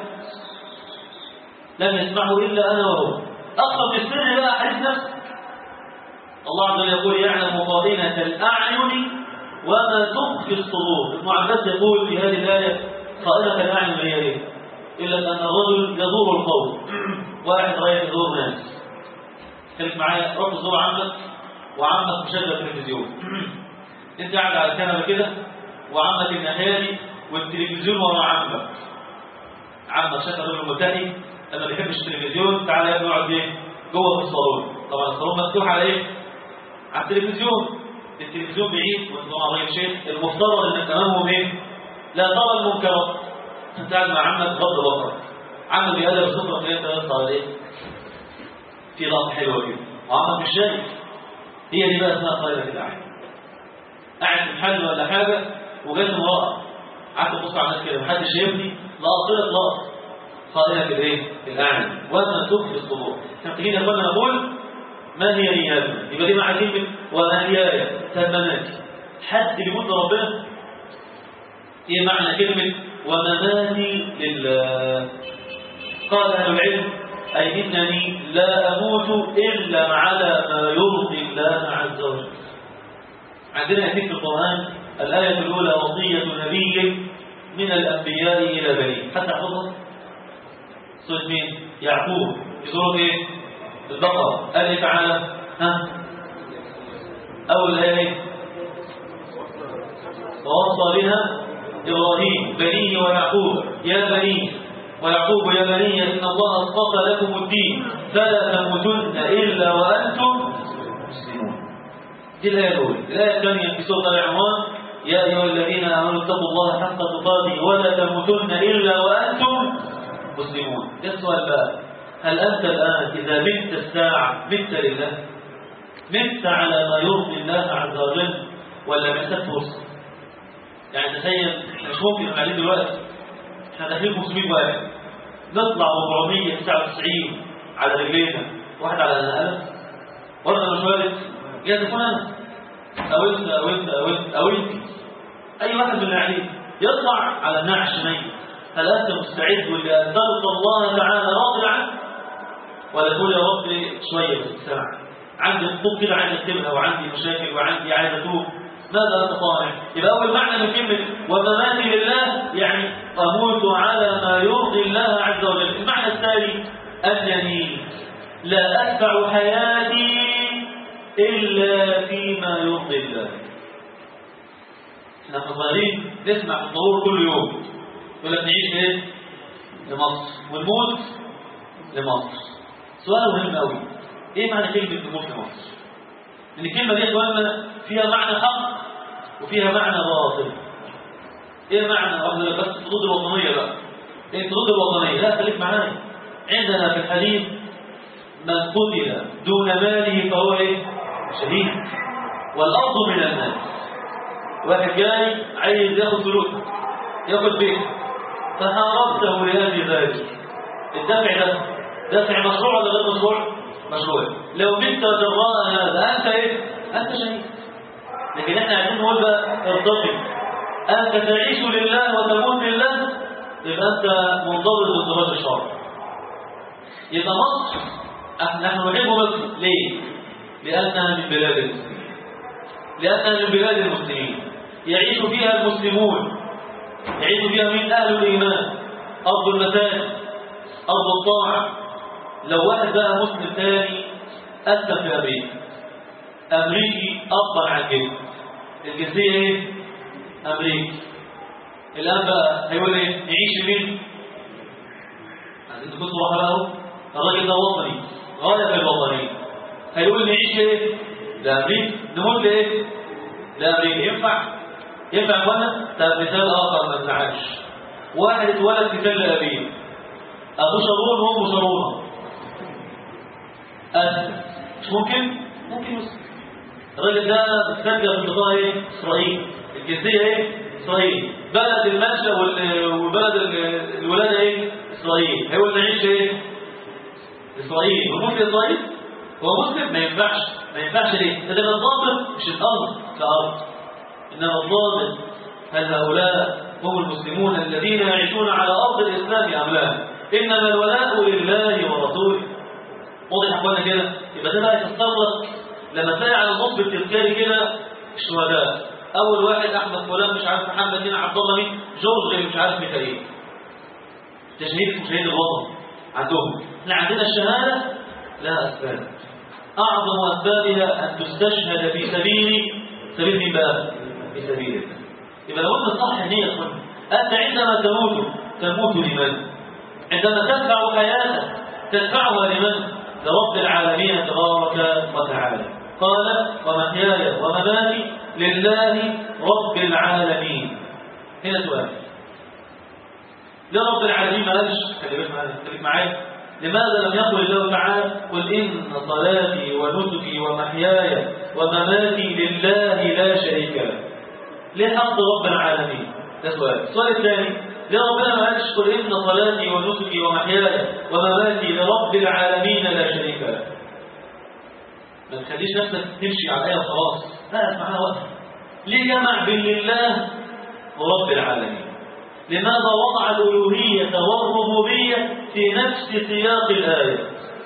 Speaker 2: لم يسمعه إلا أنا وهو أخذ السر بقى حديث نفسه الله عز وجل يقول يعلم خائنة الأعين وما تخفي الصدور ابن عباس يقول في هذه الآية خائنة الأعين هي إيه؟ إلا أن الرجل يزور القوم واحد رايح يزور ناس خليك معايا روح تزور عمك وعمك مشغل تلفزيون انت قاعد على الكنبه كده وعمك الناحيه والتلفزيون ورا عمك عمك شكل رجل متقي لما بيحبش التلفزيون تعالى يا ابني اقعد ايه جوه في الصالون طبعا الصالون مفتوح على ايه على التلفزيون التلفزيون بعيد وانت طبعا راجل شيخ المفترض انك امامهم ايه لا ترى المنكرات انت قاعد مع عمك غض بصرك عمك بيقلب السفره تلاقيه انت على ايه في لقطه حلوه كده وعمك مش شايف هي دي بقى اسمها خيرة الاعين قاعد في محل ولا حاجه وجات امراه قعدت تبص على الناس كده محدش شايفني لقطت لقطه خائنة الايه؟ الاعين وما تخفي الصدور احنا محتاجين يا اخوانا نقول ما هي نياتنا يبقى دي معنى كلمه ومحياي تمناتي حد بيموت ربنا ايه معنى كلمه ومماتي لله قال اهل العلم اي انني لا اموت الا على ما يرضي الله عز وجل عندنا ياتي في القران الايه الاولى وصيه نبي من الانبياء الى بنيه حتى احفظها سورة مين؟ يعقوب في سورة ايه؟ البقرة قال ايه تعالى؟ ها؟ أول آية ووصى بها إبراهيم بنيه ويعقوب يا بني ويعقوب يا بني إن الله اصطفى لكم الدين فلا تموتن إلا وأنتم مسلمون دي الآية الأولى الآية الثانية في سورة العمران يا أيها الذين آمنوا اتقوا الله حق تقاته ولا تموتن إلا وأنتم مسلمون السؤال بقى هل أنت الآن إذا مت الساعة مت لله مت على ما يرضي الله عز وجل ولا مت فرصة يعني تخيل مش ممكن احنا قاعدين دلوقتي احنا داخلين 500 واحد نطلع 499 على رجلينا واحد على الألم ولا مش وارد يا تكون انا او انت او انت او انت او انت اي واحد من اللي قاعدين يطلع على النعش ميت هل أنت مستعد لأن تلقى الله تعالى راضي عنك ولا تقول يا رب شوية بس السمع عندي خطوط كده عايز اكتبها وعندي مشاكل وعندي عايز اتوب ماذا انت طامع؟ يبقى اول معنى من كلمه ومماتي لله يعني اموت على ما يرضي الله عز وجل، المعنى الثاني انني لا اتبع حياتي الا فيما يرضي الله. احنا صغيرين نسمع في الطابور كل يوم يقول لك نعيش فين؟ لمصر ونموت لمصر سؤال مهم قوي ايه معنى كلمه نموت لمصر؟ لان الكلمه دي يا اخوانا فيها معنى حق وفيها معنى باطل ايه معنى واحنا بس الحدود الوطنيه بقى ايه الحدود الوطنيه لا خليك معايا عندنا في الحديث من قتل دون ماله فهو ايه شهيد والارض من الناس واحد جاي عايز ياخد فلوسه ياخد بيت فحاربته لأجل ذلك الدفع ده دفع مشروع ولا غير مشروع؟ مشروع لو مت جراء هذا أنت إيه؟ أنت شهيد لكن إحنا عايزين نقول بقى ارتقي أنت تعيش لله وتموت لله يبقى أنت منضبط بانضباط الشرع يبقى مصر احنا نحن نحب مصر ليه؟ لأنها من بلاد المسلمين لأنها من بلاد المسلمين يعيش فيها المسلمون يعيش فيها من أهل الإيمان أرض المساجد أرض الطاعة لو واحد بقى مسلم ثاني أسلم في أمريكا أمريكي أفضل عن كده الجنسية إيه؟ أمريكي الآن بقى هيقول إيه؟ نعيش مين؟ عايزين تكون صراحة بقى أهو الراجل ده وطني غالب في الوطنية هيقول نعيش ليه؟ لأمريكا نموت لإيه؟ لأمريكا ينفع؟ ينفع يا اخوانا؟ طب مثال آخر ما تزعلش واحد اتولد في تل أبيب أبوه شارون وأمه شارونة أسلم مش ممكن؟ ممكن يسلم الراجل ده متسجل في البطاقة إيه؟ إسرائيل الجنسية إيه؟ إسرائيل بلد المنشأ وال- وبلد ال- الولادة إيه؟ إسرائيل هيقول نعيش إيه؟ إسرائيل وممكن إسرائيل هو مسلم ما ينفعش ما ينفعش ليه؟ ده ده الضابط مش الأرض كأرض إنما الضابط هل هؤلاء هم المسلمون الذين يعيشون على أرض الإسلام أم لا؟ إنما الولاء لله ورسوله واضح يا اخوانا كده يبقى ده بقى يتطرق لما تلاقي على النصب التذكاري كده الشهداء اول واحد احمد فلان مش عارف محمد مين عبد الله مين جورج غير مش عارف ميكائيل ده شهيد اسمه شهيد الوطن عندهم احنا عندنا الشهاده لها اسباب اعظم اسبابها ان تستشهد في سبيل سبيل مين بقى؟ في سبيل الله يبقى لو انت صح النية يا اخوانا انت عندما تموت تموت لمن؟ عندما تدفع حياتك تدفعها لمن؟ لرب العالمين تبارك وتعالى قال ومحياي ومماتي لله رب العالمين هنا سؤال لرب العالمين ما قالش خلي بالك معايا خليك معايا لماذا لم يقل الله تعالى قل ان صلاتي ونسكي ومحياي ومماتي لله لا شريك له ليه حق رب العالمين ده سؤال السؤال الثاني ليه ربنا ما قالش قل ان صلاتي ونسكي ومحياي ومماتي لرب العالمين لا شريك له ما تخليش نفسك تمشي على الايه وخلاص لا معاها وقت ليه جمع بين لله ورب العالمين لماذا وضع الالوهيه والربوبيه في نفس سياق الايه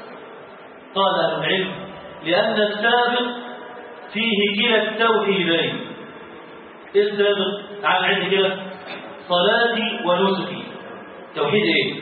Speaker 2: قال اهل العلم لان السابق فيه كلا التوحيدين ايه السابق تعال عندي كده صلاتي ونسكي توحيد ايه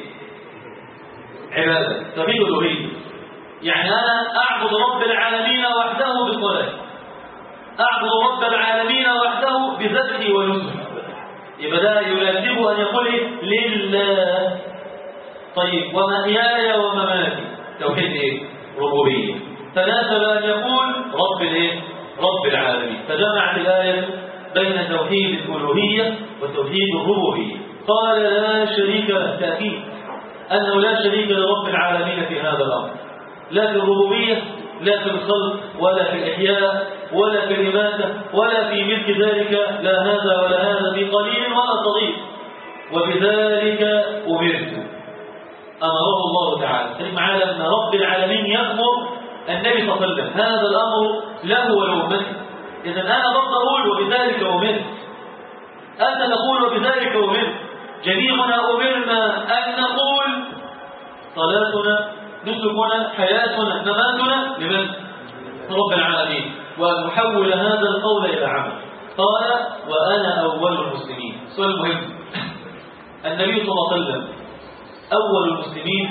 Speaker 2: عباده توحيد الالوهيه يعني انا اعبد رب العالمين وحده بصلاتي اعبد رب العالمين وحده بذبحي ونسكي يبقى ده يلازمه ان يقول ايه لله طيب ومحياي ومماتي توحيد ايه ربوبيه تناسب ان يقول رب الايه رب العالمين فجمع الايه بين توحيد الالوهيه وتوحيد الربوبيه قال لا شريك له تاكيد انه لا شريك لرب العالمين في هذا الامر لا في الربوبيه لا في الخلق ولا في الإحياء ولا في الإماتة ولا في مثل ذلك لا هذا ولا هذا في قليل ولا صغير وبذلك أمرت أمره الله تعالى خليك معايا أن رب العالمين يأمر النبي صلى الله عليه وسلم هذا الأمر له ولأمته إذا أنا برضه أقول وبذلك أمرت أنت تقول وبذلك أمرت جميعنا أمرنا أن نقول صلاتنا نسكنا حياتنا مماتنا لمن؟ رب العالمين وأن نحول هذا القول إلى عمل قال وأنا أول المسلمين سؤال مهم النبي صلى الله عليه وسلم أول المسلمين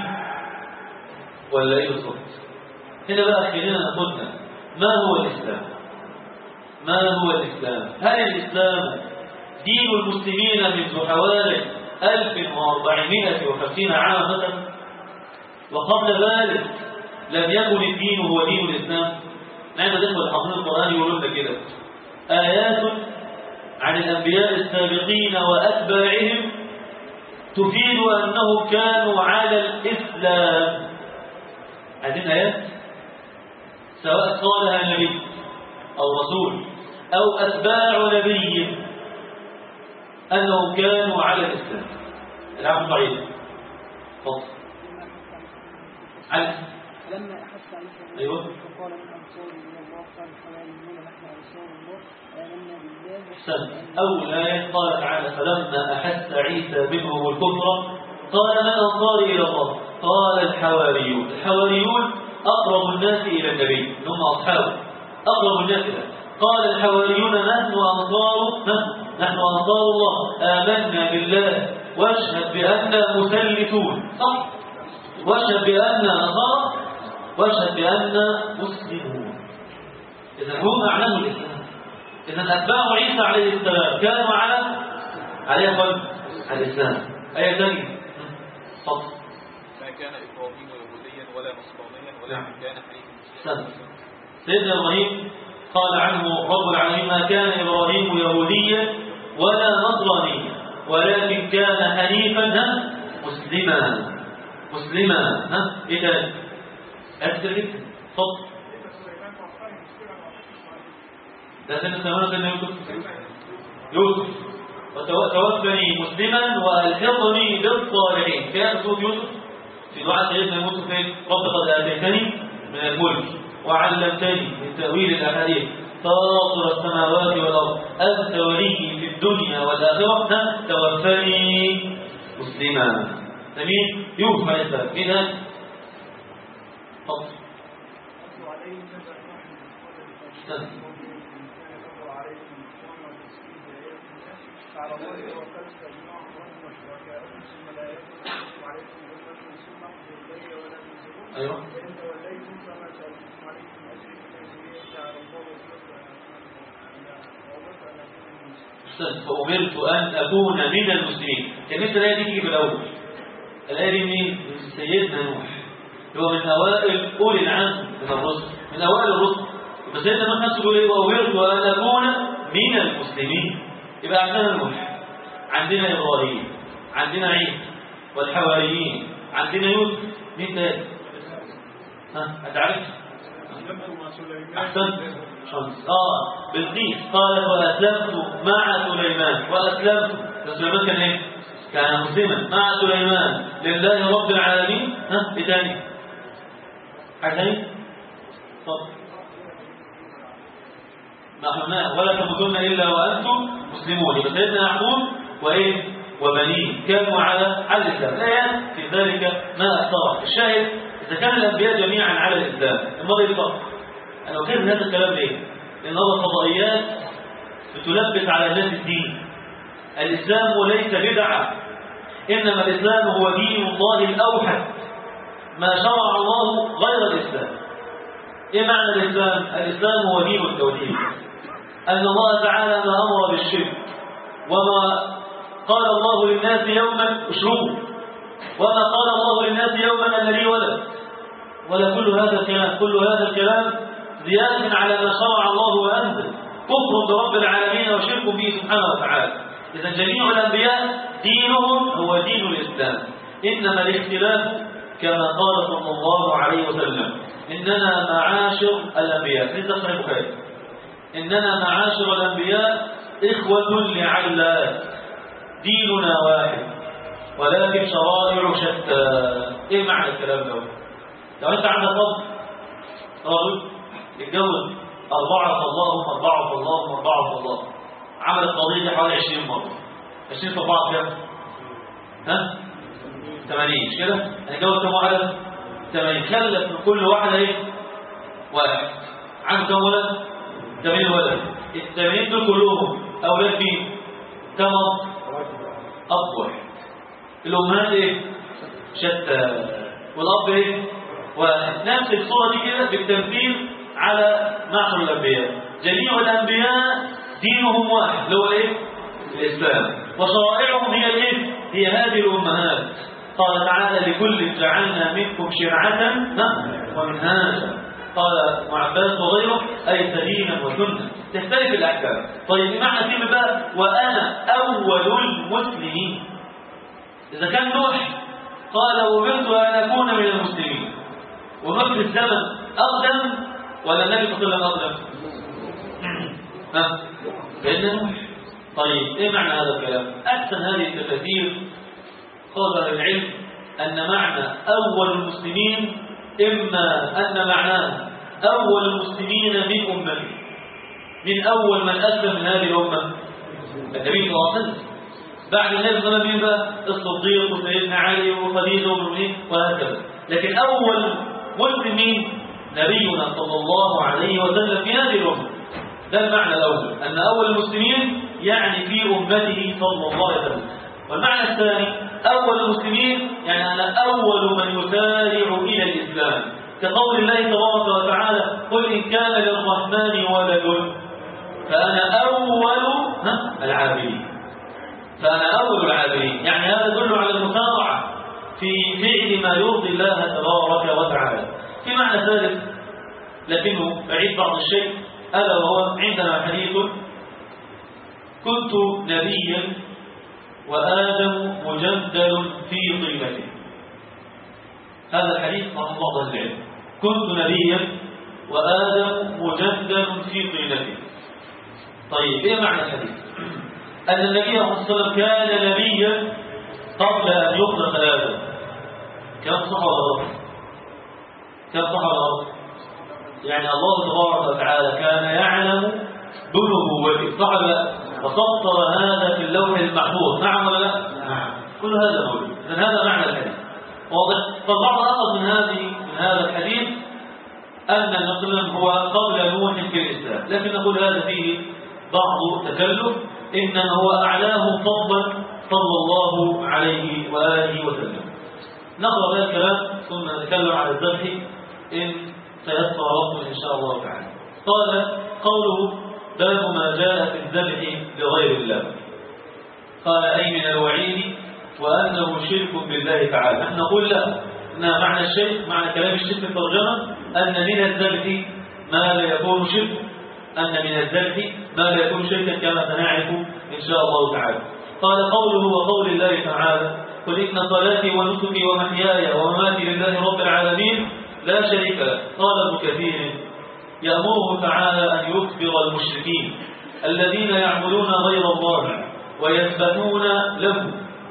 Speaker 2: ولا إيه بالضبط؟ هنا بقى خلينا نقولنا ما هو الإسلام؟ ما هو الإسلام؟ هل الإسلام دين المسلمين منذ حوالي 1450 عاما مثلا؟ وقبل ذلك لم يكن الدين هو دين الإسلام نعم دخل حافظين القرآن يقولون لنا كده آيات عن الأنبياء السابقين وأتباعهم تفيد أنهم كانوا على الإسلام عايزين آيات سواء قالها النبي أو رسول أو أتباع نبي أنهم كانوا على الإسلام العبد ضعيف فضل على
Speaker 3: فلما أحس عيسى
Speaker 2: أيوة.
Speaker 3: فقال من أنصار إلى الله قال الحواريون نحن أنصار الله آمنا بالله
Speaker 2: أحسن أول آية قال تعالى فلما أحس عيسى منهم الكفر قال من أنصاري إلى الله قال الحواريون الحواريون أقرب الناس إلى النبي هم أصحابه أقرب الناس إلى قال الحواريون نحن أنصار نحن نحن أنصار الله آمنا بالله واشهد بأننا مسلمون صح واشهد بأننا نصارى واشهد بأننا مسلمون إذا هم أعلموا الإسلام إذا أتباع عيسى عليه السلام كانوا على عليه قلب الإسلام آية ثانية تفضل
Speaker 4: ما كان إبراهيم يهوديا ولا نصرانيا
Speaker 2: نعم.
Speaker 4: ولكن كان حنيفا
Speaker 2: سنة سيدنا إبراهيم قال عنه رب العالمين ما كان إبراهيم يهوديا ولا نصرانيا ولكن كان حنيفا ها؟ مسلما مسلما ها إيه تاني أكثر جدا تفضل ده سنة سنة سنة يوسف يوسف وتوفني مسلما والحقني بالصالحين في هذا سورة يوسف في دعاء سيدنا يوسف فين رب قد اتيتني من الملك وعلمتني من تاويل الاحاديث فاطر السماوات والارض انت ولي في الدنيا والاخره ها؟ توفني مسلما جميل يوسف عليه السلام اذا تفضل استنى. ايوه أحسنت فأمرت أن أكون من المسلمين كان مثل الآية دي تيجي في الأول الآية دي منين؟ من سيدنا نوح هو من أوائل أولي العزم من الرسل من أوائل الرسل يبقى سيدنا نوح نفسه يقول إيه وأمرت أن أكون من المسلمين يبقى عندنا نوح عندنا إبراهيم عندنا عيسى والحواريين عندنا يوسف مين تاني؟ ها هتعرف؟ أحسنت شمس آه بالقيس قالت وأسلمت مع سليمان وأسلمت سليمان كان إيه؟ كان مسلما مع سليمان لله رب العالمين ها إيه تاني؟ حاجة تاني؟ طب نحن ولا تموتن إلا وأنتم مسلمون يبقى سيدنا يعقوب وإيه؟ وبنيه كانوا على على الإسلام لا في ذلك ما أثر الشاهد إذا كان الأنبياء جميعا على الإسلام الماضي يفرق أنا أكرر هذا الكلام ليه؟ لأن هذا الفضائيات بتلبس على الناس الدين الإسلام ليس بدعة إنما الإسلام هو دين الله الأوحد ما شرع الله غير الإسلام إيه معنى الإسلام؟ الإسلام هو دين التوحيد أن الله تعالى ما أمر بالشرك وما قال الله للناس يوما اشربوا وما قال الله للناس يوما أن لي ولد ولا كل هذا الكلام كل هذا الكلام زيادة على ما شرع الله وأنزل كفر برب العالمين وشرك به سبحانه وتعالى إذا جميع الأنبياء دينهم هو دين الإسلام إنما الاختلاف كما قال صلى الله عليه وسلم إننا معاشر الأنبياء في صحيح البخاري إننا معاشر الأنبياء إخوة لعلات ديننا واحد ولكن شرائع شتى إيه معنى الكلام ده؟ لو أنت عندك رب رجل يتجوز أربعة فاللهم أربعة فاللهم أربعة فالله عمل القضية دي حوالي 20 مرة 20 في أربعة كام؟ ها؟ 80 مش كده؟ هنتجوز كم واحدة؟ 80 خلف من كل واحدة إيه؟ واحد عنده كم ولد؟ 80 ولد ال 80 دول كلهم أولاد مين؟ كم أب؟ أب واحد الأمهات إيه؟ شتى والأب إيه؟ ونفس الصورة دي كده بالتمثيل على معشر الأنبياء جميع الأنبياء دينهم واحد اللي هو إيه؟ الإسلام وشرائعهم هي الإيه؟ هي هذه الأمهات قال تعالى لكل جعلنا منكم شرعة ومنهاجا قال ابن عباس وغيره أي سبيلا وسنة تختلف الأحكام طيب معنى كلمة بقى وأنا أول المسلمين إذا كان نوح قال أمرت أن أكون من المسلمين ومكر الزمن أقدم ولا النبي صلى الله عليه وسلم أقدم؟ ها؟ سيدنا نوح طيب إيه معنى هذا الكلام؟ أحسن هذه التفاسير قال أهل العلم أن معنى أول المسلمين إما أن معناه أول المسلمين من أمته من أول من أسلم من هذه الأمة النبي صلى الله عليه وسلم بعد النبي صلى الله عليه وسلم بقى الصديق وسيدنا علي وخديجة والمؤمنين وهكذا لكن أول مسلمين نبينا صلى الله عليه وسلم في هذه الأمة ده المعنى الأول أن أول المسلمين يعني في أمته صلى الله عليه وسلم والمعنى الثاني أول المسلمين يعني أنا أول من يسارع إلى الإسلام كقول الله تبارك وتعالى قل إن كان للرحمن ولد فأنا أول ها العابدين فأنا أول العابدين يعني هذا يدل على المسارعة في فعل ما يرضي الله تبارك وتعالى في معنى ثالث لكنه بعيد بعض الشيء ألا وهو عندنا حديث كنت نبيا وآدم مجدل في طيبته هذا الحديث عن بعض العلم كنت نبيا وآدم مجدل في طيبته طيب ايه معنى الحديث أن النبي صلى الله عليه وسلم كان نبيا قبل أن يخلق آدم كان صح ولا غلط كان صح ولا غلط يعني الله تبارك وتعالى كان يعلم بنبوته صح ولا لا وسطر هذا في اللوح المحفوظ نعم ولا لا نعم كل هذا موجود اذا هذا معنى الحديث واضح فالبعض اخذ من هذه من هذا الحديث ان مثلا هو قبل نوح في الاسلام لكن نقول هذا فيه بعض تكلف انما هو اعلاه فضلا صلى الله عليه واله وسلم نقرا هذا الكلام ثم نتكلم عن الذبح ان سيسر ربنا ان شاء الله تعالى قال قوله باب ما جاء في الذبح لغير الله قال أي من الوعيد وأنه شرك بالله تعالى نحن نقول لا إن معنى الشيء معنى كلام الشيخ في الترجمة أن من الذبح ما لا يكون شرك أن من الذبح ما لا يكون شركا كما سنعرف إن شاء الله تعالى قال قوله وقول الله تعالى قل إن صلاتي ونسكي ومحياي ومماتي لله رب العالمين لا شريك له قال ابن كثير يأمره تعالى أن يكبر المشركين الذين يعبدون غير الله ويذبحون له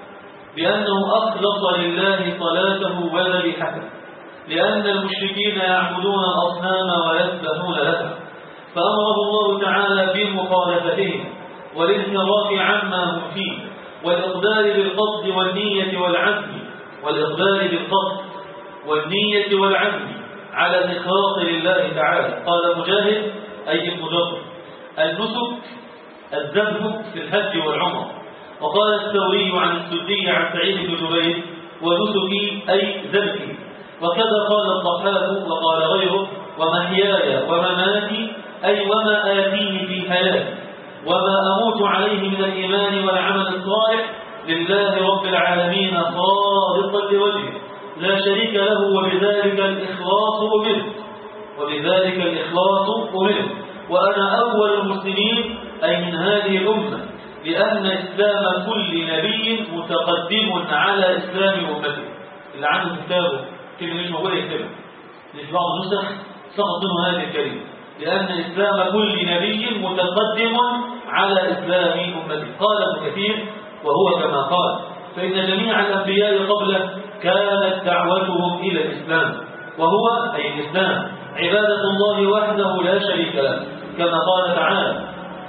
Speaker 2: بأنه أخلص لله صلاته وذبيحته لأن المشركين يعبدون الأصنام ويذبحون لها فأمره الله تعالى بمخالفتهم والانحراف عما هم فيه والإقبال بالقصد والنية والعزم والإقبال بالقصد والنية والعزم على الإخلاص لله تعالى قال مجاهد أي المجرد النسك الذبح في الحج والعمر وقال الثوري عن السدي عن سعيد بن جبير ونسكي أي ذبحي وكذا قال الضحاك وقال غيره ومحياي ومماتي أي وما آتيه في حياتي وما أموت عليه من الإيمان والعمل الصالح لله رب العالمين خالصا لوجهه لا شريك له وبذلك الإخلاص أمرت وبذلك الإخلاص أمرت وأنا أول المسلمين أي من هذه الأمة لأن إسلام كل نبي متقدم على إسلام أمته اللي عنده كتابه كلمة مش موجودة يكتبها في بعض النسخ سقط منه هذه الكلمة لأن إسلام كل نبي متقدم على إسلام أمته قال ابن كثير وهو كما قال فإن جميع الأنبياء قبله كانت دعوتهم إلى الإسلام وهو أي الإسلام عبادة الله وحده لا شريك له كما قال تعالى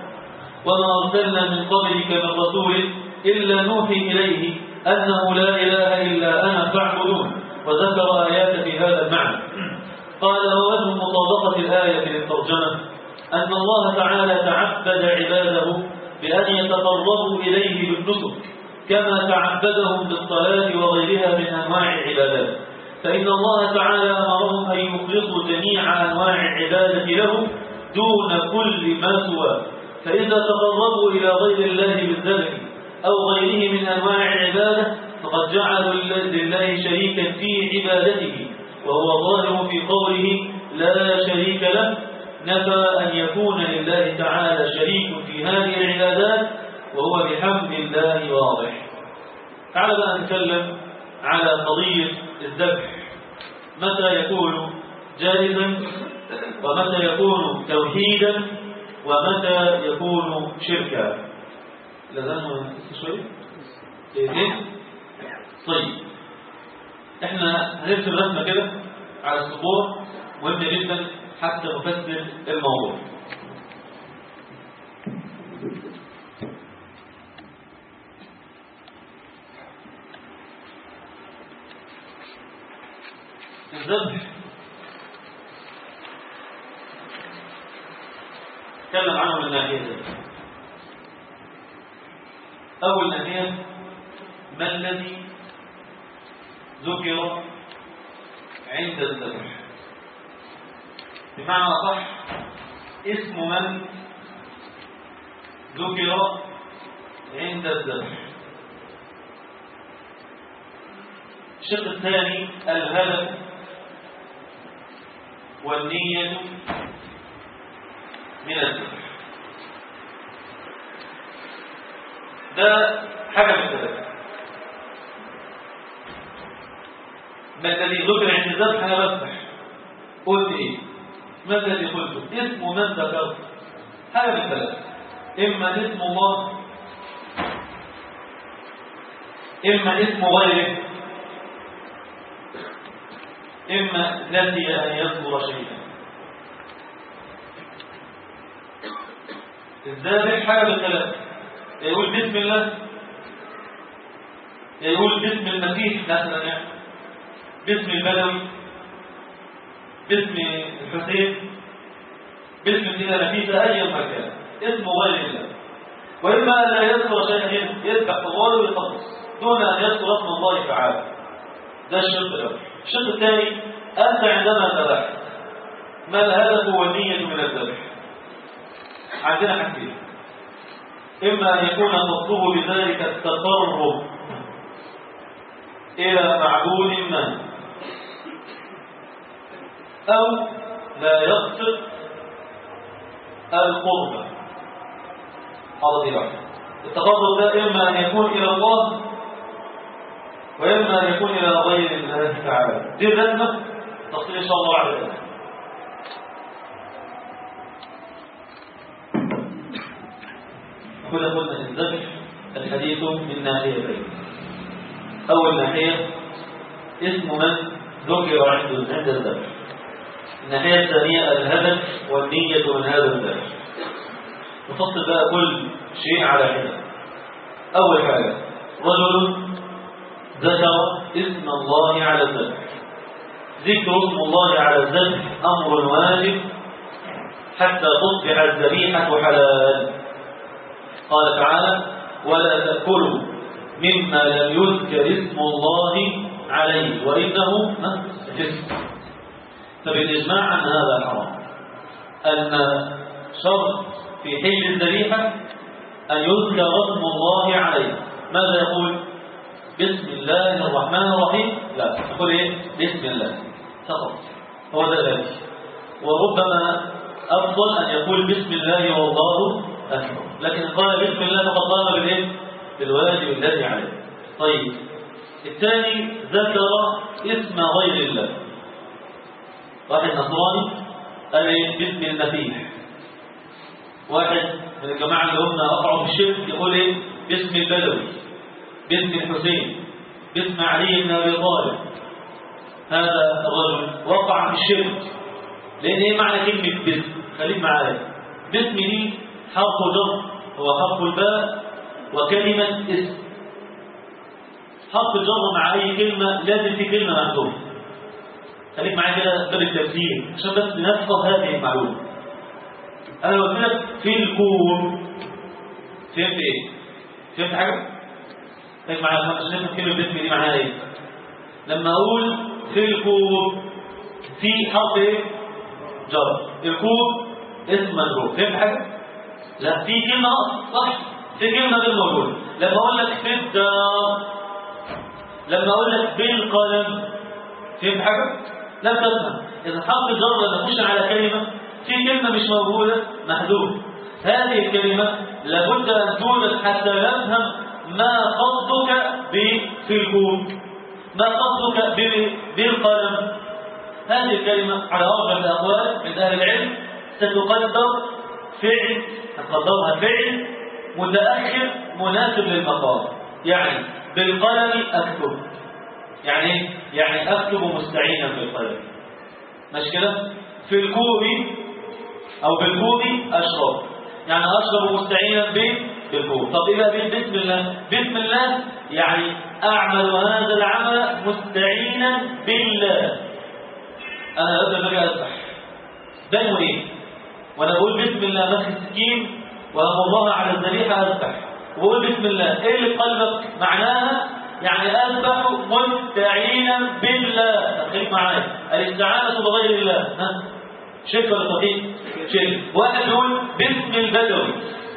Speaker 2: وما أرسلنا من قبلك من رسول إلا نوحي إليه أنه لا إله إلا أنا فاعبدون وذكر آيات في هذا المعنى قال ووجه مطابقة الآية للترجمة أن الله تعالى تعبد عباده بأن يتقربوا إليه بالنسك كما تعبدهم بالصلاة وغيرها من أنواع العبادات فإن الله تعالى أمرهم أن يخلصوا جميع أنواع العبادة له دون كل ما سواه فإذا تقربوا إلى غير الله بالذبح أو غيره من أنواع العبادة فقد جعلوا لله شريكا في عبادته وهو ظاهر في قوله لا شريك له نفى أن يكون لله تعالى شريك في هذه العبادات وهو بحمد الله واضح تعال بقى نتكلم على قضية الذبح متى يكون جائزا ومتى يكون توحيدا ومتى يكون شركا لازم شوي ايه طيب احنا هنرسم رسمه كده على السبوع مهم جدا حتى نفسر الموضوع الذبح تكلم عنه من ناحيتين أول ناحية ما الذي ذكر عند الذبح بمعنى صح اسم من ذكر عند الذبح الشق الثاني الهدف والنية من الذبح ده حاجة من ثلاثة ما الذي ذكر عند الذبح أنا بذبح قلت إيه ما الذي قلته اسم من ذكرت حاجة من ثلاثة إما اسم الله إما اسم غيره إما نسي أن يذكر شيئا الذابح حاجة من ثلاثة يقول بسم الله يقول باسم المسيح مثلا يعني باسم البدوي باسم الحسين باسم سيدنا نفيسة أي مكان اسمه غير الله وإما أن لا يذكر شيئا يذبح الله ويخلص دون أن يذكر اسم الله تعالى ده الشق الأول الشق الثاني أنت عندما ذبحت ما الهدف والنية من الذبح عندنا حاجتين إما أن يكون المطلوب بذلك التقرب إلى معبود ما أو لا يقصد القربة هذا واحد التقرب ده إما أن يكون إلى الله وإما أن يكون إلى غير الله تعالى دي الرسمة تفصيل إن شاء الله على ذلك كنا قلنا الذبح الحديث من ناحيتين أول ناحية اسم من ذكر عند عند الذبح الناحية الثانية الهدف والنية من هذا الذبح نفصل بقى كل شيء على حدة أول حاجة رجل ذكر اسم الله على الذبح ذكر اسم الله على الذبح أمر واجب حتى تصبح الذبيحة حلال قال تعالى ولا تأكلوا مما لم يذكر اسم الله عليه وإنه فسق فبالإجماع أن هذا حرام أن شرط في حل الذبيحة أن يذكر اسم الله عليه ماذا يقول بسم الله الرحمن الرحيم لا يقول إيه بسم الله فقط هو ده الذي وربما أفضل أن يقول بسم الله والله أكبر لكن قال بسم الله فقد قام بالإيه بالواجب الذي عليه طيب الثاني ذكر اسم غير الله واحد نصراني قال ايه باسم المسيح واحد من الجماعة اللي هم أقعوا في الشرك يقول ايه باسم البدوي باسم الحسين باسم علي بن أبي طالب هذا الرجل وقع في الشرك لأن ايه معنى كلمة باسم خليك معايا باسم دي حرف جر هو حرف الباء وكلمة اسم حرف الجر مع أي كلمة لازم في كلمة محذوفة خليك معايا كده باب التفسير عشان بس نحفظ هذه المعلومة أنا قلت لك في الكون فهمت إيه؟ فهمت حاجة؟ خليك معايا عشان نفهم كلمة باسم دي معناها إيه؟ لما أقول في الكون في حرف إيه؟ جر الكون اسم مجرور فهمت حاجة؟ لا في كلمة صح في كلمة غير موجودة لما أقول لك في الدار لما أقول لك بالقلم فهمت حاجة؟ لم تفهم إذا حرف الجر لما تخش على كلمة في كلمة مش موجودة محذوف هذه الكلمة لابد أن توجد حتى نفهم ما قصدك في الكون ما قصدك بالقلم هذه الكلمة على أربعة الأقوال من أهل العلم ستقدر فعل هتقدرها فعل متأخر مناسب للمقام يعني بالقلم أكتب يعني يعني أكتب مستعينا بالقلم مش كده في الكوب او بالكوب اشرب يعني اشرب مستعينا به بالكوب طب ايه بقى بسم الله بسم الله يعني اعمل هذا العمل مستعينا بالله انا اقدر اجي اذبح ده ايه وانا بقول بسم الله ماسك السكين وامرها على الذبيحه اذبح وبقول بسم الله ايه اللي في قلبك معناها يعني اذبح مستعينا بالله خليك معايا الاستعانه بغير الله ها شرك ولا توحيد شرك واحد يقول باسم البدوي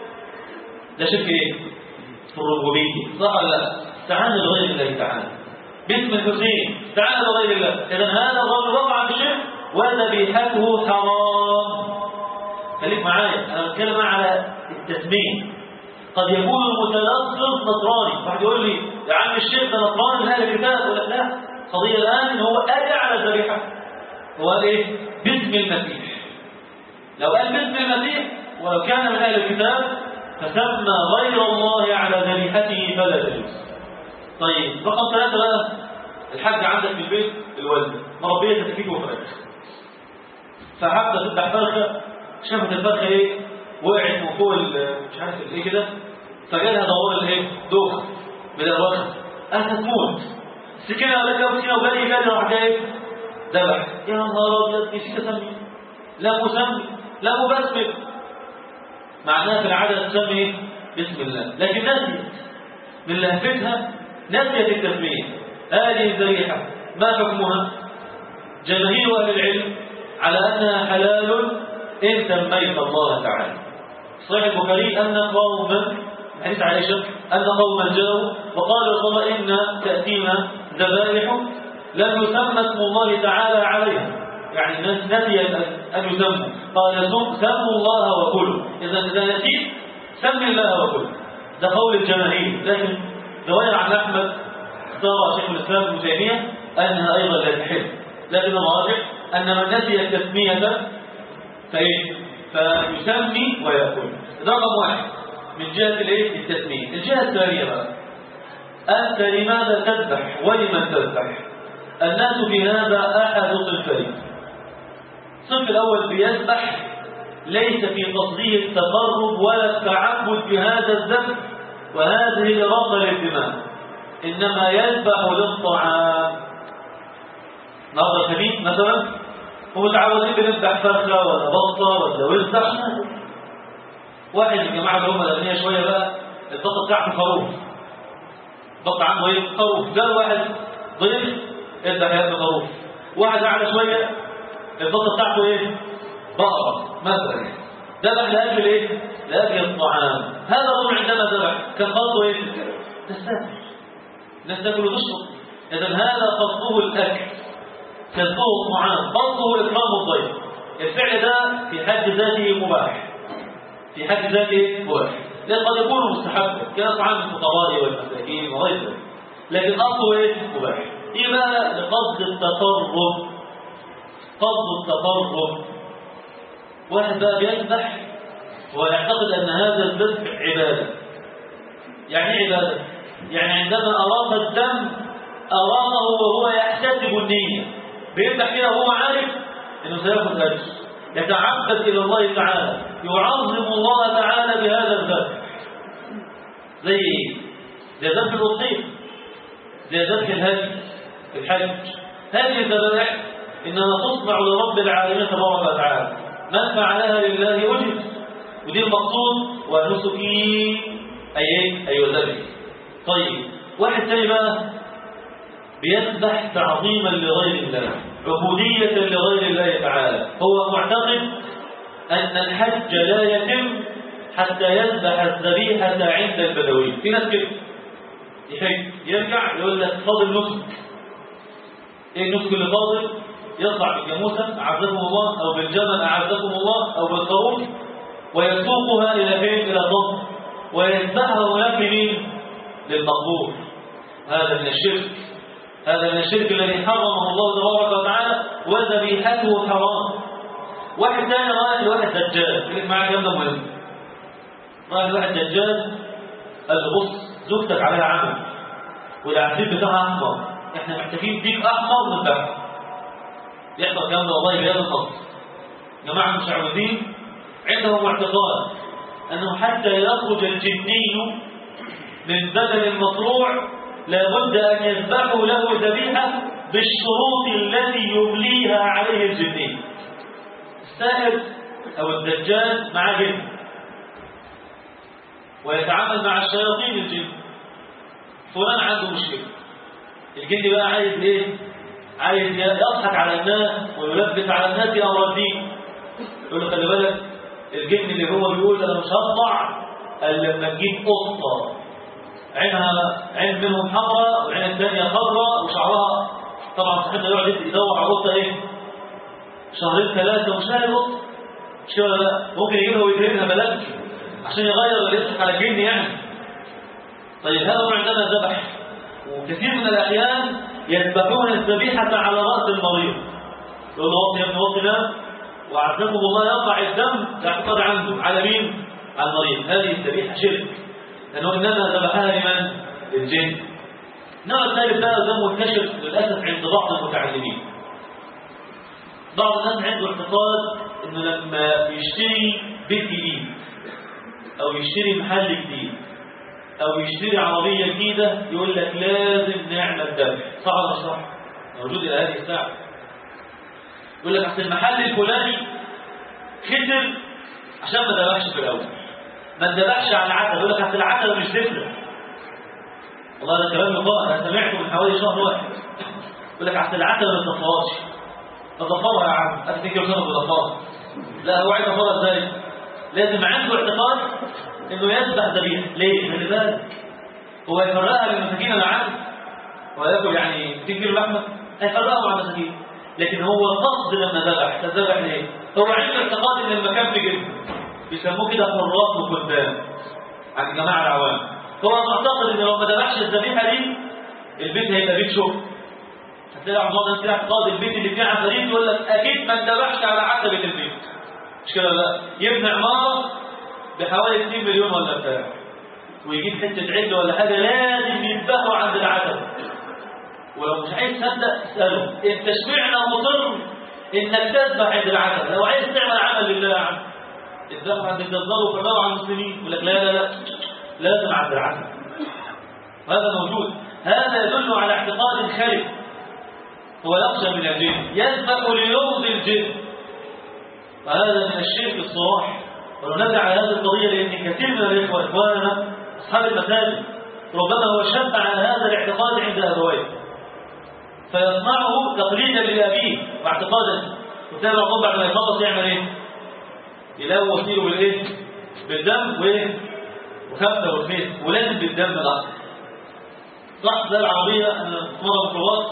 Speaker 2: ده شرك ايه في الربوبيه صح ولا لا استعانه بغير الله تعالى باسم الحسين استعانه بغير الله اذا هذا الرجل وقع في شرك وذبيحته حرام خليك معايا انا بتكلم على التسميه قد يكون المتلفظ نصراني واحد يقول لي يا عم الشيخ ده نصراني من اهل الكتاب ولا لا قضيه الان ان هو اتى على الذبيحه هو قال ايه باسم المسيح لو قال باسم المسيح ولو كان من اهل الكتاب فسمى غير الله على ذبيحته فلا تجوز طيب رقم ثلاثة بقى الحاج عندك في البيت الوالدة مربية تكفيك وفراخ فحابة تذبح فرخة شافت الفرخة ايه وقعت من فوق مش عارف ايه كده فجالها دوار الايه دوخ بدل وقت هتموت السكينة ولا كده سكينة وجالي جالي راح جاي ذبح يا نهار ابيض نسيت اسمي لا مسمي لا مبسمل معناها في العادة تسمي ايه؟ بسم الله لكن نسيت من لهفتها نسيت التسمية هذه الذبيحة ما حكمها؟ جماهير أهل العلم على أنها حلال إن سميت الله تعالى صحيح البخاري أن قوما حديث عائشة أن قوما جاءوا وقالوا صلى إن تأتينا ذبائح لم يسمى اسم الله تعالى عليها يعني الناس نسي أن يسموا قال سم سموا الله وكلوا إذا إذا نسيت سم الله وكلوا ده قول الجماهير لكن رواية عن أحمد اختار شيخ الإسلام ابن تيمية أنها أيضا لا تحل لكن الراجح أن من نسي التسمية فايه فيسمي ويأكل ده رقم واحد من جهة الايه التسمية الجهة الثانية بقى أنت لماذا تذبح ولمن تذبح الناس في هذا أحد صنفين الصنف الأول بيذبح ليس في قصده التقرب ولا التعبد بهذا الذبح وهذه الإراقة للدماء إنما يذبح للطعام نهضة الخبيث مثلا ومتعودين بنذبح فرخه ولا بطه ولا وزه واحد من الجماعه اللي هم الاغنياء شويه بقى البطه بتاعته خروف البطه عنده ايه خروف ده واحد ضيف اذبح يا ابن خروف واحد اعلى شويه البطه بتاعته ايه بقره مثلا ذبح لاجل ايه لاجل الطعام هذا الرجل عندما ذبح كان قصده ايه تستاهل الناس تاكل وتشرب اذا هذا قصده الاكل كسبه الطعام قصده إكرام الضيف الفعل ده في حد ذاته مباح في حد ذاته مباح لأن قد يكون مستحبا كطعام الفقراء والمساكين وغير ذلك لكن أصله إيه مباح إيه بقى لقصد التقرب قصد التقرب واحد بقى بيذبح ويعتقد أن هذا الذبح عبادة يعني ايه عبادة؟ يعني عندما أراق الدم أراقه وهو يحتسب النية بيفتح كده وهو عارف انه سياخذ اجر يتعبد الى الله تعالى يعظم الله تعالى بهذا الذبح زي ايه زي ذبح الاضحيه زي ذبح الهدي في الحج هذه الذبائح انها تصنع لرب العالمين تبارك وتعالى من فعلها لله وجد ودي المقصود ونسكي اي ايه ايوه ذبح طيب واحد ثاني بقى بيذبح تعظيما لغير الله عبودية لغير الله تعالى هو معتقد أن الحج لا يتم حتى يذبح الذبيحة عند البدوي في ناس كده يحج يرجع يقول لك فاضل نسك ايه النسك اللي فاضل يطلع بالجاموسة أعزكم الله أو بالجمل أعزكم الله أو بالخروف ويسوقها إلى فين إلى الضب ويذبحها هناك لمين للمقبور هذا من الشرك هذا من الشرك الذي حرمه الله تبارك وتعالى وذبيحته حرام واحد ثاني راى واحد دجال يقول معاك كلام ده مهم راى واحد دجال قال له بص زوجتك عليها عمل والعفريت بتاعها احمر احنا محتاجين ديك احمر نذبحه يحصل الكلام ده والله بهذا النص جماعة المشعوذين عندهم اعتقاد أنه حتى يخرج الجني من بدن المطروع لابد أن يذبحوا له ذبيحة بالشروط التي يمليها عليه الجني الساحر أو الدجال مع جن ويتعامل مع الشياطين الجن فلان عنده مشكلة الجن بقى عايز ايه عايز يضحك على الناس ويلبس على الناس امر الدين يقول له خلي بالك الجن اللي هو بيقول انا مش هطلع الا لما تجيب قطه عينها عين منهم حمراء والعين الثانيه خضراء وشعرها طبعا صاحبنا يقعد يدور على قطه ايه شهرين ثلاثه ومش لاقي قطه مش كده ولا لا ممكن يجيبها ويدهنها بلد عشان يغير ولا يضحك على الجن يعني طيب هذا هو عندما ذبح وكثير من الأحيان يذبحون الذبيحة على رأس المريض يقول له وطي يا ابن وطي نام وعزكم الله يقع الدم يعتقد عنده على مين؟ على المريض هذه الذبيحة شرك لأنه إنما ذبحها لمن؟ للجن النوع الثالث بقى ده منتشر للأسف عند بعض المتعلمين بعض الناس عنده اعتقاد إنه لما يشتري بيت جديد أو يشتري محل جديد او يشتري عربيه جديده يقول لك لازم نعمل ذبح صح ولا مش صح موجود الى هذه الساعه يقول لك اصل المحل الفلاني خسر عشان ما ذبحش في الاول ما ذبحش على العتبه يقول لك اصل العتبه مش ذكر والله ده كلام لقاء انا سمعته من حوالي شهر واحد يقول لك اصل العتبه ما تضفرش تضفرها يا عم هتفتكر كده تضفرها لا هو عايز يضفرها ازاي لازم عنده اعتقاد انه يذبح ذبيحه ليه خلي بالك هو يفرقها للمساكين العام هو ياكل يعني 200 كيلو لحمه هيفرقها مع المساكين لكن هو قصد لما ذبح تذبح ليه هو عنده اعتقاد ان المكان في جسمه بيسموه كده حراس وخدام عند جماعه العوام هو معتقد ان لو ما ذبحش الذبيحه دي البيت هيبقى بيت شغل هتلاقي بعض الناس كده اعتقاد البيت اللي فيه عفاريت يقول لك اكيد ما ذبحش على عتبه البيت مش كده لا يبني عماره بحوالي 2 مليون ولا بتاع ويجيب حته عجل ولا حاجه لازم يذبحوا عند العتبه ولو مش عايز تصدق اساله انت اشمعنى مصر انك تذبح عند العتبه لو عايز تعمل عمل لله يا عم الذبح عند الجزار وفرقوا على المسلمين يقول لك لا لا لا لازم عند العتبه وهذا موجود هذا يدل على اعتقاد خالد هو يخشى من الجن يذبح ليرضي الجن وهذا من الشرك الصراح ونرجع على هذه القضية لأن كثير من الإخوة إخواننا أصحاب المساجد ربما هو شب على هذا الاعتقاد عند أبويه فيصنعه تقليدا لأبيه واعتقادا وتلاقي بعضهم بعد ما يخلص يعمل إيه؟ يلاقوا وصيله بالإيه؟ بالدم وإيه؟ وخمسة والخير ولازم بالدم ده صح ده العربية أنا مرة ميكروباص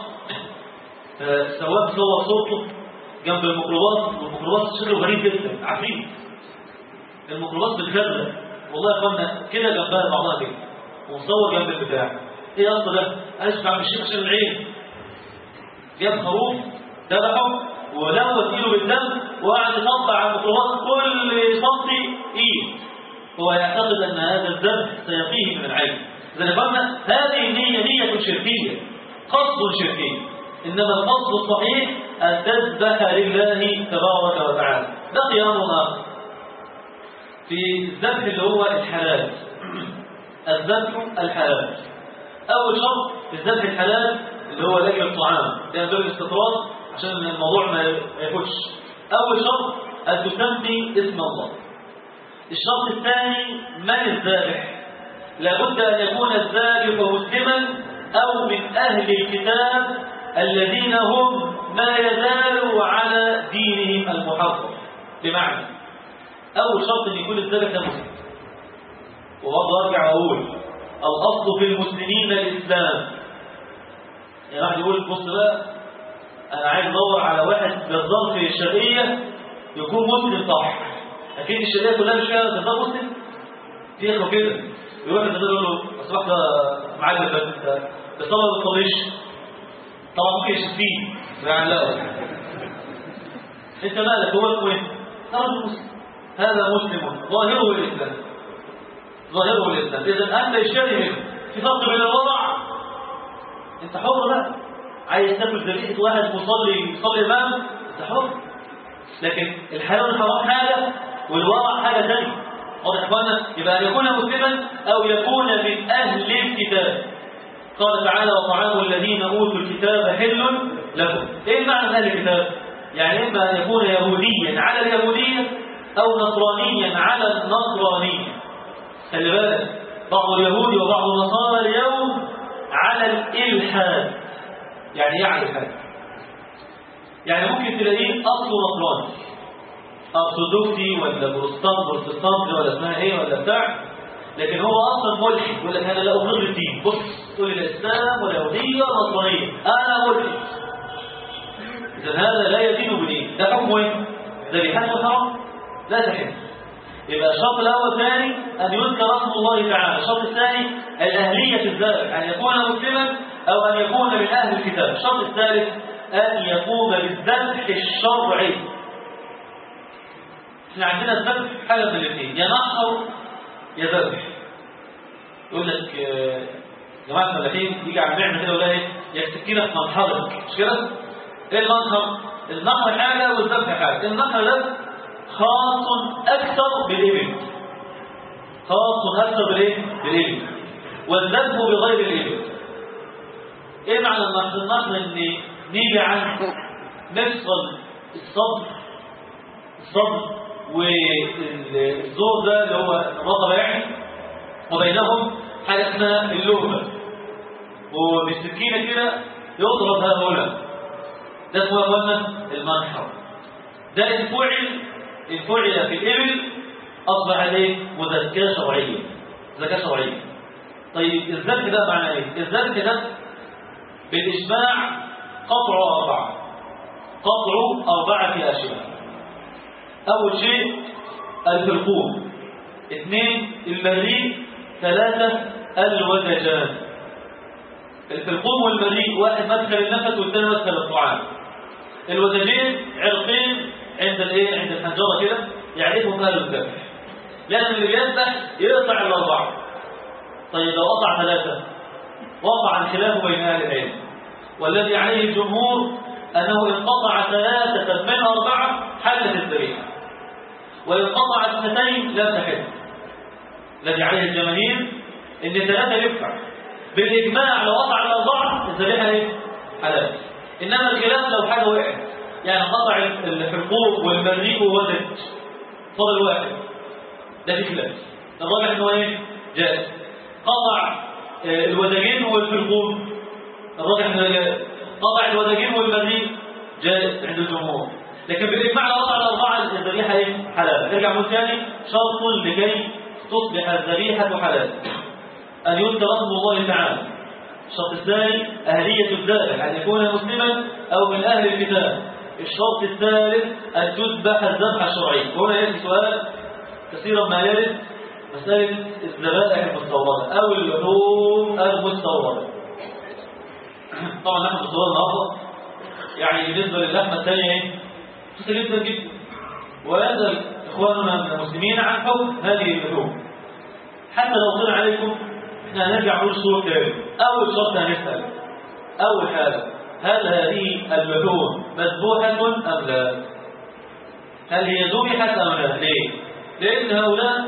Speaker 2: السواق صور صورته جنب الميكروباص والميكروباص شكله غريب جدا عفريت الميكروباص بالكذا والله يا اخوانا كده جنبها بعضها كده ومصور جنب البتاع ايه اصلا ده؟ اسف عم الشيخ عشان العين جاب خروف ذبحه ولوث ايده بالدم وقعد يطبع على الميكروباص كل سنتي ايد هو يعتقد ان هذا الذبح سيقيه من العين اذا يا اخوانا هذه النية نية شركية قصد شركي انما القصد الصحيح ان تذبح لله تبارك وتعالى بقي امر اخر في الذبح اللي هو الحلال الذبح الحلال أول شرط في الذبح الحلال اللي هو لأجل الطعام ده باب الاستطراد عشان الموضوع ما يفوتش أول شرط أن تسمي اسم الله الشرط الثاني من الذابح لابد أن يكون الذابح مسلما أو من أهل الكتاب الذين هم ما يزالوا على دينهم المحرم بمعنى أول شرط أن يكون الذبح ده مسلم وبرضه أرجع أقول الأصل في المسلمين الإسلام يعني واحد يقول بص بقى أنا عايز أدور على واحد جزار في الشرقية يكون مسلم صح أكيد الشرقية كلها مش كده جزار مسلم في إخوة كده يروح الجزار يقول له أصبحت معلم بس أنت بتصلي ما بتصليش طبعا ممكن يشوف فيه يعني لا أنت مالك هو اسمه إيه؟ رجل مسلم هذا مسلم ظاهره الإسلام ظاهره الإسلام إذا أنت اشتري منه في فرق بين الوضع أنت حر بقى عايز تاكل ذبيحة واحد مصلي يصلي إمام ده حر لكن الحلال والحرام حاجة والورع حاجة ثانية واضح يا اخوانا يبقى أن يكون مسلما أو يكون من أهل الكتاب قال تعالى وطعام الذين أوتوا الكتاب حل لكم إيه معنى من أهل الكتاب؟ يعني إما أن يكون يهوديا على اليهودية أو نصرانيا على النصرانية خلي بالك بعض اليهود وبعض النصارى اليوم على الإلحاد يعني ايه على الإلحاد؟ يعني ممكن تلاقيه أصله نصراني أرثوذكسي ولا بروتستانت بروتستانت ولا اسمها إيه ولا بتاع لكن هو أصلا ملحد يقول لك أنا لا أقر الدين بص تقول الإسلام واليهودية والنصرانية أنا ملحد إذا هذا لا يدين بدين ده حكمه إيه؟ ذبيحته حرام لا تحل يبقى الشرط الأول ثاني أن يذكر اسم الله تعالى الشرط الثاني الأهلية في الذبح أن يكون مسلما أو أن يكون من أهل الكتاب الشرط الثالث أن يقوم بالذبح الشرعي احنا عندنا الذبح حاجة من الاثنين يا نحر يا ذبح يقول لك آه، جماعة الفلاحين يجي على النعمة كده ولا ايه يا السكينة في منحرك مش كده؟ ايه المنحر؟ النحر حاجة والذبح حاجة النحر ده خاص أكثر بالإبل خاص أكثر بالإيه؟ بالإبل والذبح بغير الإبل إيه معنى النحر؟ النحر إن نيجي عن مفصل الصبر الصبر والزور ده اللي هو الرطبة يعني وبينهم حاجة اسمها اللغمة وبالسكينة كده يضرب هؤلاء ده اسمه يا اخوانا المنحر ده إن فعل إن فعل في الإبل أصبح عليه مزكاة شرعية زكاة شرعية طيب الذبح ده معنى إيه؟ الذبح ده بالإجماع قطع أربعة قطع أربعة أشياء أول شيء الفرقوم اثنين المريء ثلاثة الودجان الفرقوم والمريء واحد مدخل النفس والثاني مدخل الطعام الودجين عرقين عند الايه عند الحنجره كده يعرفهم اهل الذبح لان اللي بيذبح يقطع الاربعه طيب لو قطع ثلاثه وقع الخلاف بين اهل العلم والذي عليه الجمهور انه ان قطع ثلاثه من اربعه حلت الذبيحه وان قطع اثنتين لم تحل الذي عليه الجماهير ان ثلاثه ينفع بالاجماع لو قطع الاربعه الذبيحه ايه حلال انما الخلاف لو حاجه وقعت يعني قطع الحقوق والمريء وودج فضل واحد ده في خلاف الراجح انه ايه جائز قطع آه، الودجين والفرقوم الراجح انه جائز قطع الودجين والمريء جائز عند الجمهور لكن بالاجماع لو قطع الاربعه الذبيحه ايه حلال نرجع من ثاني شرط لكي تصبح الذبيحه حلال ان يذكر اسم الله تعالى الشرط الثاني أهلية الذبح أن يكون مسلما أو من أهل الكتاب الشرط الثالث أن تذبح الذبح الشرعي وهنا يأتي سؤال كثيرا ما يرد مسألة الذبائح المستوردة أو اللحوم المستوردة طبعا نحن مستوردة النهارده يعني بالنسبة للحمة الثانية ايه؟ رخيصة جدا جدا ويسأل إخواننا من المسلمين عن حكم هذه اللحوم حتى لو طلع عليكم احنا هنرجع نقول صورة تاني أول شرط هنسأل أول حاجة هل هذه اللحوم مذبوحة أم لا؟ هل هي ذبحت أم لا؟ ليه؟ لأن هؤلاء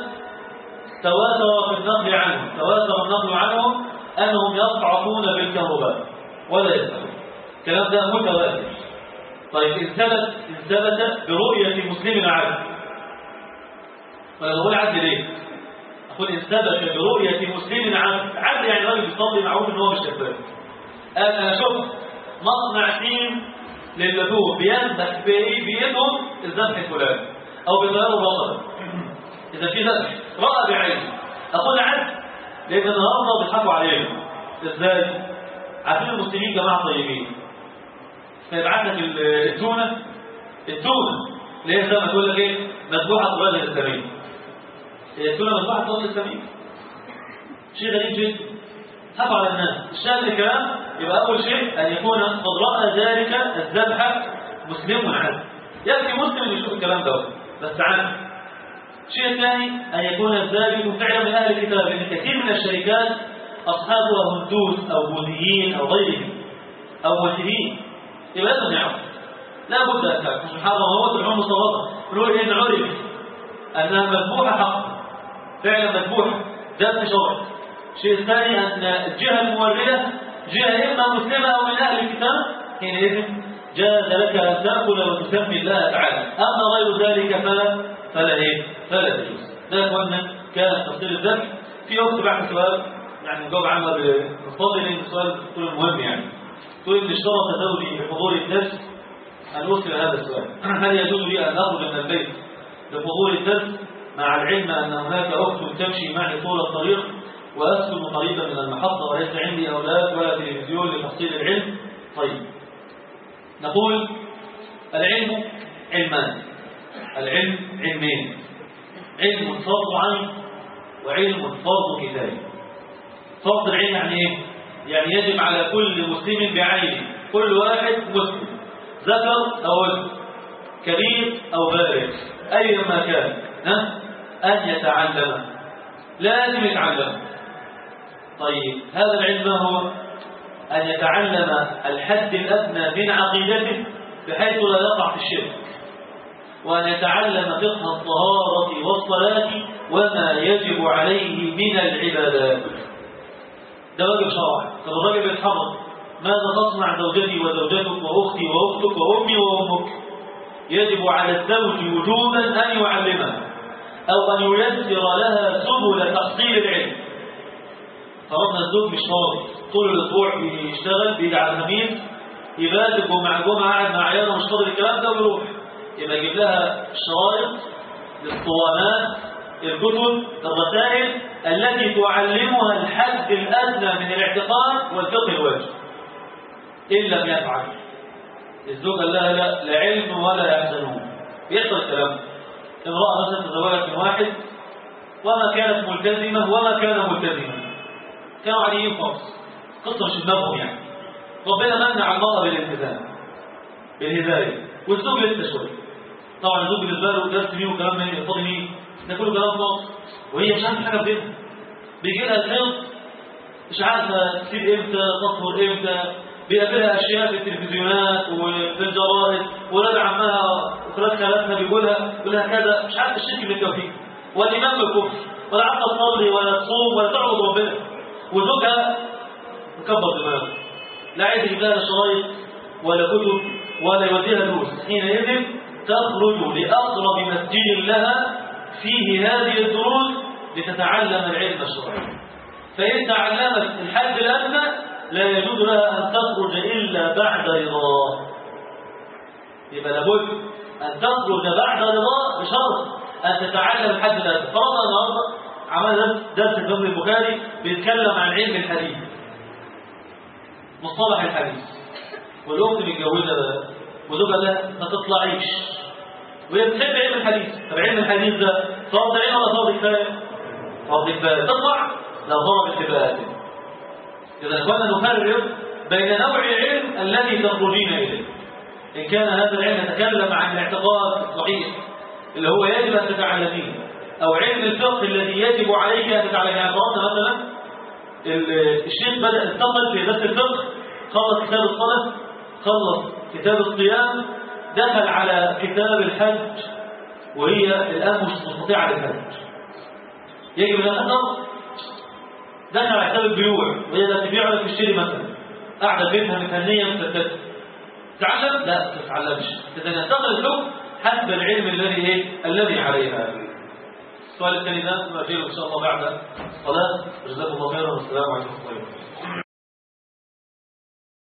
Speaker 2: تواتر في النقل عنهم تواتر النقل عنهم أنهم يصعقون بالكهرباء ولا يسألون الكلام ده متواتر طيب إن ثبت إن ثبت برؤية مسلم عدل ولا بقول عدل ليه؟ أقول إن ثبت برؤية مسلم عدل عدل يعني راجل بيصلي معروف إن هو مش كذاب قال أنا شفت مصنع تيم للذوب بيذبح بإيه بيدهم الذبح الفلاني أو بطياره بصره إذا في ذبح رأى بعينه أقول عدل لأن النهارده بيضحكوا علينا إزاي؟ عارفين المسلمين جماعة طيبين فيبعت لك التونة التونة اللي هي زي ما تقول لك ايه مذبوحة الرجل السمين هي التونة مذبوحة الرجل السمين شيء غريب جدا خاف على الناس الشاهد الكلام يبقى أول شيء أن يكون قد رأى ذلك الذبح مسلم عدل يأتي مسلم يشوف الكلام ده بس عنه الشيء الثاني أن يكون الذابح فعلا من أهل الكتاب لأن كثير من الشركات أصحابها هندوس أو بوذيين أو غيرهم أو وثنيين يبقى لازم يعرف لا بد أن تعرف مش محرم وهو العلوم مصابة نقول إن عرف أنها مذبوحة حقا فعلا مذبوحة ذات شرع الشيء الثاني أن الجهة الموردة جهة إما مسلمة أو من أهل الكتاب حينئذ جاز لك أن تأكل وتسمي الله تعالى أما غير ذلك فلا فلا إيه فلا تجوز ده أخوانا كان تفصيل الذبح في وقت بعد سؤال يعني نجاوب عنه بفضل لأن السؤال تقول مهم يعني تقول إن اشترط زوجي بحضور الدرس أن أرسل هذا السؤال هل يجوز لي أن أخرج من البيت لحضور الدرس مع العلم أن هناك أخت تمشي معي طول الطريق وأسكن قريبا من المحطة وليس عندي أولاد ولا تلفزيون لتحصيل العلم طيب نقول العلم علمان العلم علمين علم فرض عين وعلم فرض كتابي فرض العلم يعني ايه يعني يجب على كل مسلم بعينه كل واحد مسلم ذكر او انثى كبير او بالغ ايما كان ها ان يتعلم لازم يتعلم طيب هذا العلم ما هو أن يتعلم الحد الأدنى من عقيدته بحيث لا يقع في الشرك وأن يتعلم فقه الطهارة والصلاة وما يجب عليه من العبادات ده واجب شرعي طب الراجل بيتحرك ماذا تصنع زوجتي وزوجتك وأختي وأختك وأمي وأمك يجب على الزوج وجوبا أن يعلمها أو أن ييسر لها سبل تحصيل العلم فرضنا الزوج مش فاضي طول الاسبوع بيشتغل بيجي على الخميس يبات الجمعه الجمعه قاعد مع عياله مش فاضي الكلام ده ويروح يبقى يجيب لها شرايط الاسطوانات الكتب الرسائل التي تعلمها الحد الادنى من الاعتقاد والفقه الواجب ان لم يفعل الزوج قال لها لا لا علم ولا يحزنون بيحصل الكلام امراه مثلا تزوجت من واحد وما كانت ملتزمه وما كان ملتزما كانوا عاديين خالص قصه مش دماغهم يعني ربنا منع على المرأة بالالتزام بالهداية والزوج لسه شوية طبعا الزوج بالنسبة له درس مين وكلام مين فاضي مين ده كله كلام فاضي وهي مش عارفة حاجة في بينها بيجي لها الحيض مش عارفة تسيب امتى تطهر امتى بيقابلها اشياء في التلفزيونات وفي الجرائد ولاد عمها وخالات خالاتها بيقول لها بيقول لها كذا مش عارفه الشرك بالتوحيد والايمان بالكفر ولا عارفه تصلي ولا تصوم ولا تعبد ربنا وزوجها مكبر دماغه لا عايز يجيب لها شرايط ولا كتب ولا يوديها دروس حينئذ تخرج لاقرب مسجد لها فيه هذه الدروس لتتعلم العلم الشرعي فإن تعلمت الحد الأدنى لا يجوز لها أن تخرج إلا بعد رضاه يبقى لابد أن تخرج بعد رضاه بشرط أن تتعلم الحد الأدنى فرضنا النهارده عملنا درس الإمام البخاري بيتكلم عن علم الحديث مصطلح الحديث والأخت متجوزة وزوجها ده ما تطلعيش وهي بتحب علم الحديث طب علم الحديث ده فرض عين ولا فرض كفاية؟ فرض كفاية تطلع لا فرض الكفاية إذا كنا نفرق بين نوع العلم الذي تخرجين إليه إن كان هذا العلم يتكلم عن الاعتقاد الصحيح اللي هو يجب أن تتعلميه أو علم الفقه الذي يجب عليك أن تتعلميه يعني فرضنا مثلا الشيخ بدأ انتقل في درس الفقه خلص كتاب الصلاة خلص كتاب الصيام دخل على كتاب الحج وهي الآن مش مستطيعة للحج يجب أن تحضر دخل على كتاب البيوع وهي لا تبيع ولا تشتري مثلا قاعدة بيتها متهنية مستفدة تعلم؟ لا ما تتعلمش إذا ينتقل الحكم حسب العلم الذي ايه؟ الذي عليها السؤال الثاني ده نؤجله ان شاء الله بعد الصلاه جزاكم الله خيرا والسلام عليكم ورحمه الله وبركاته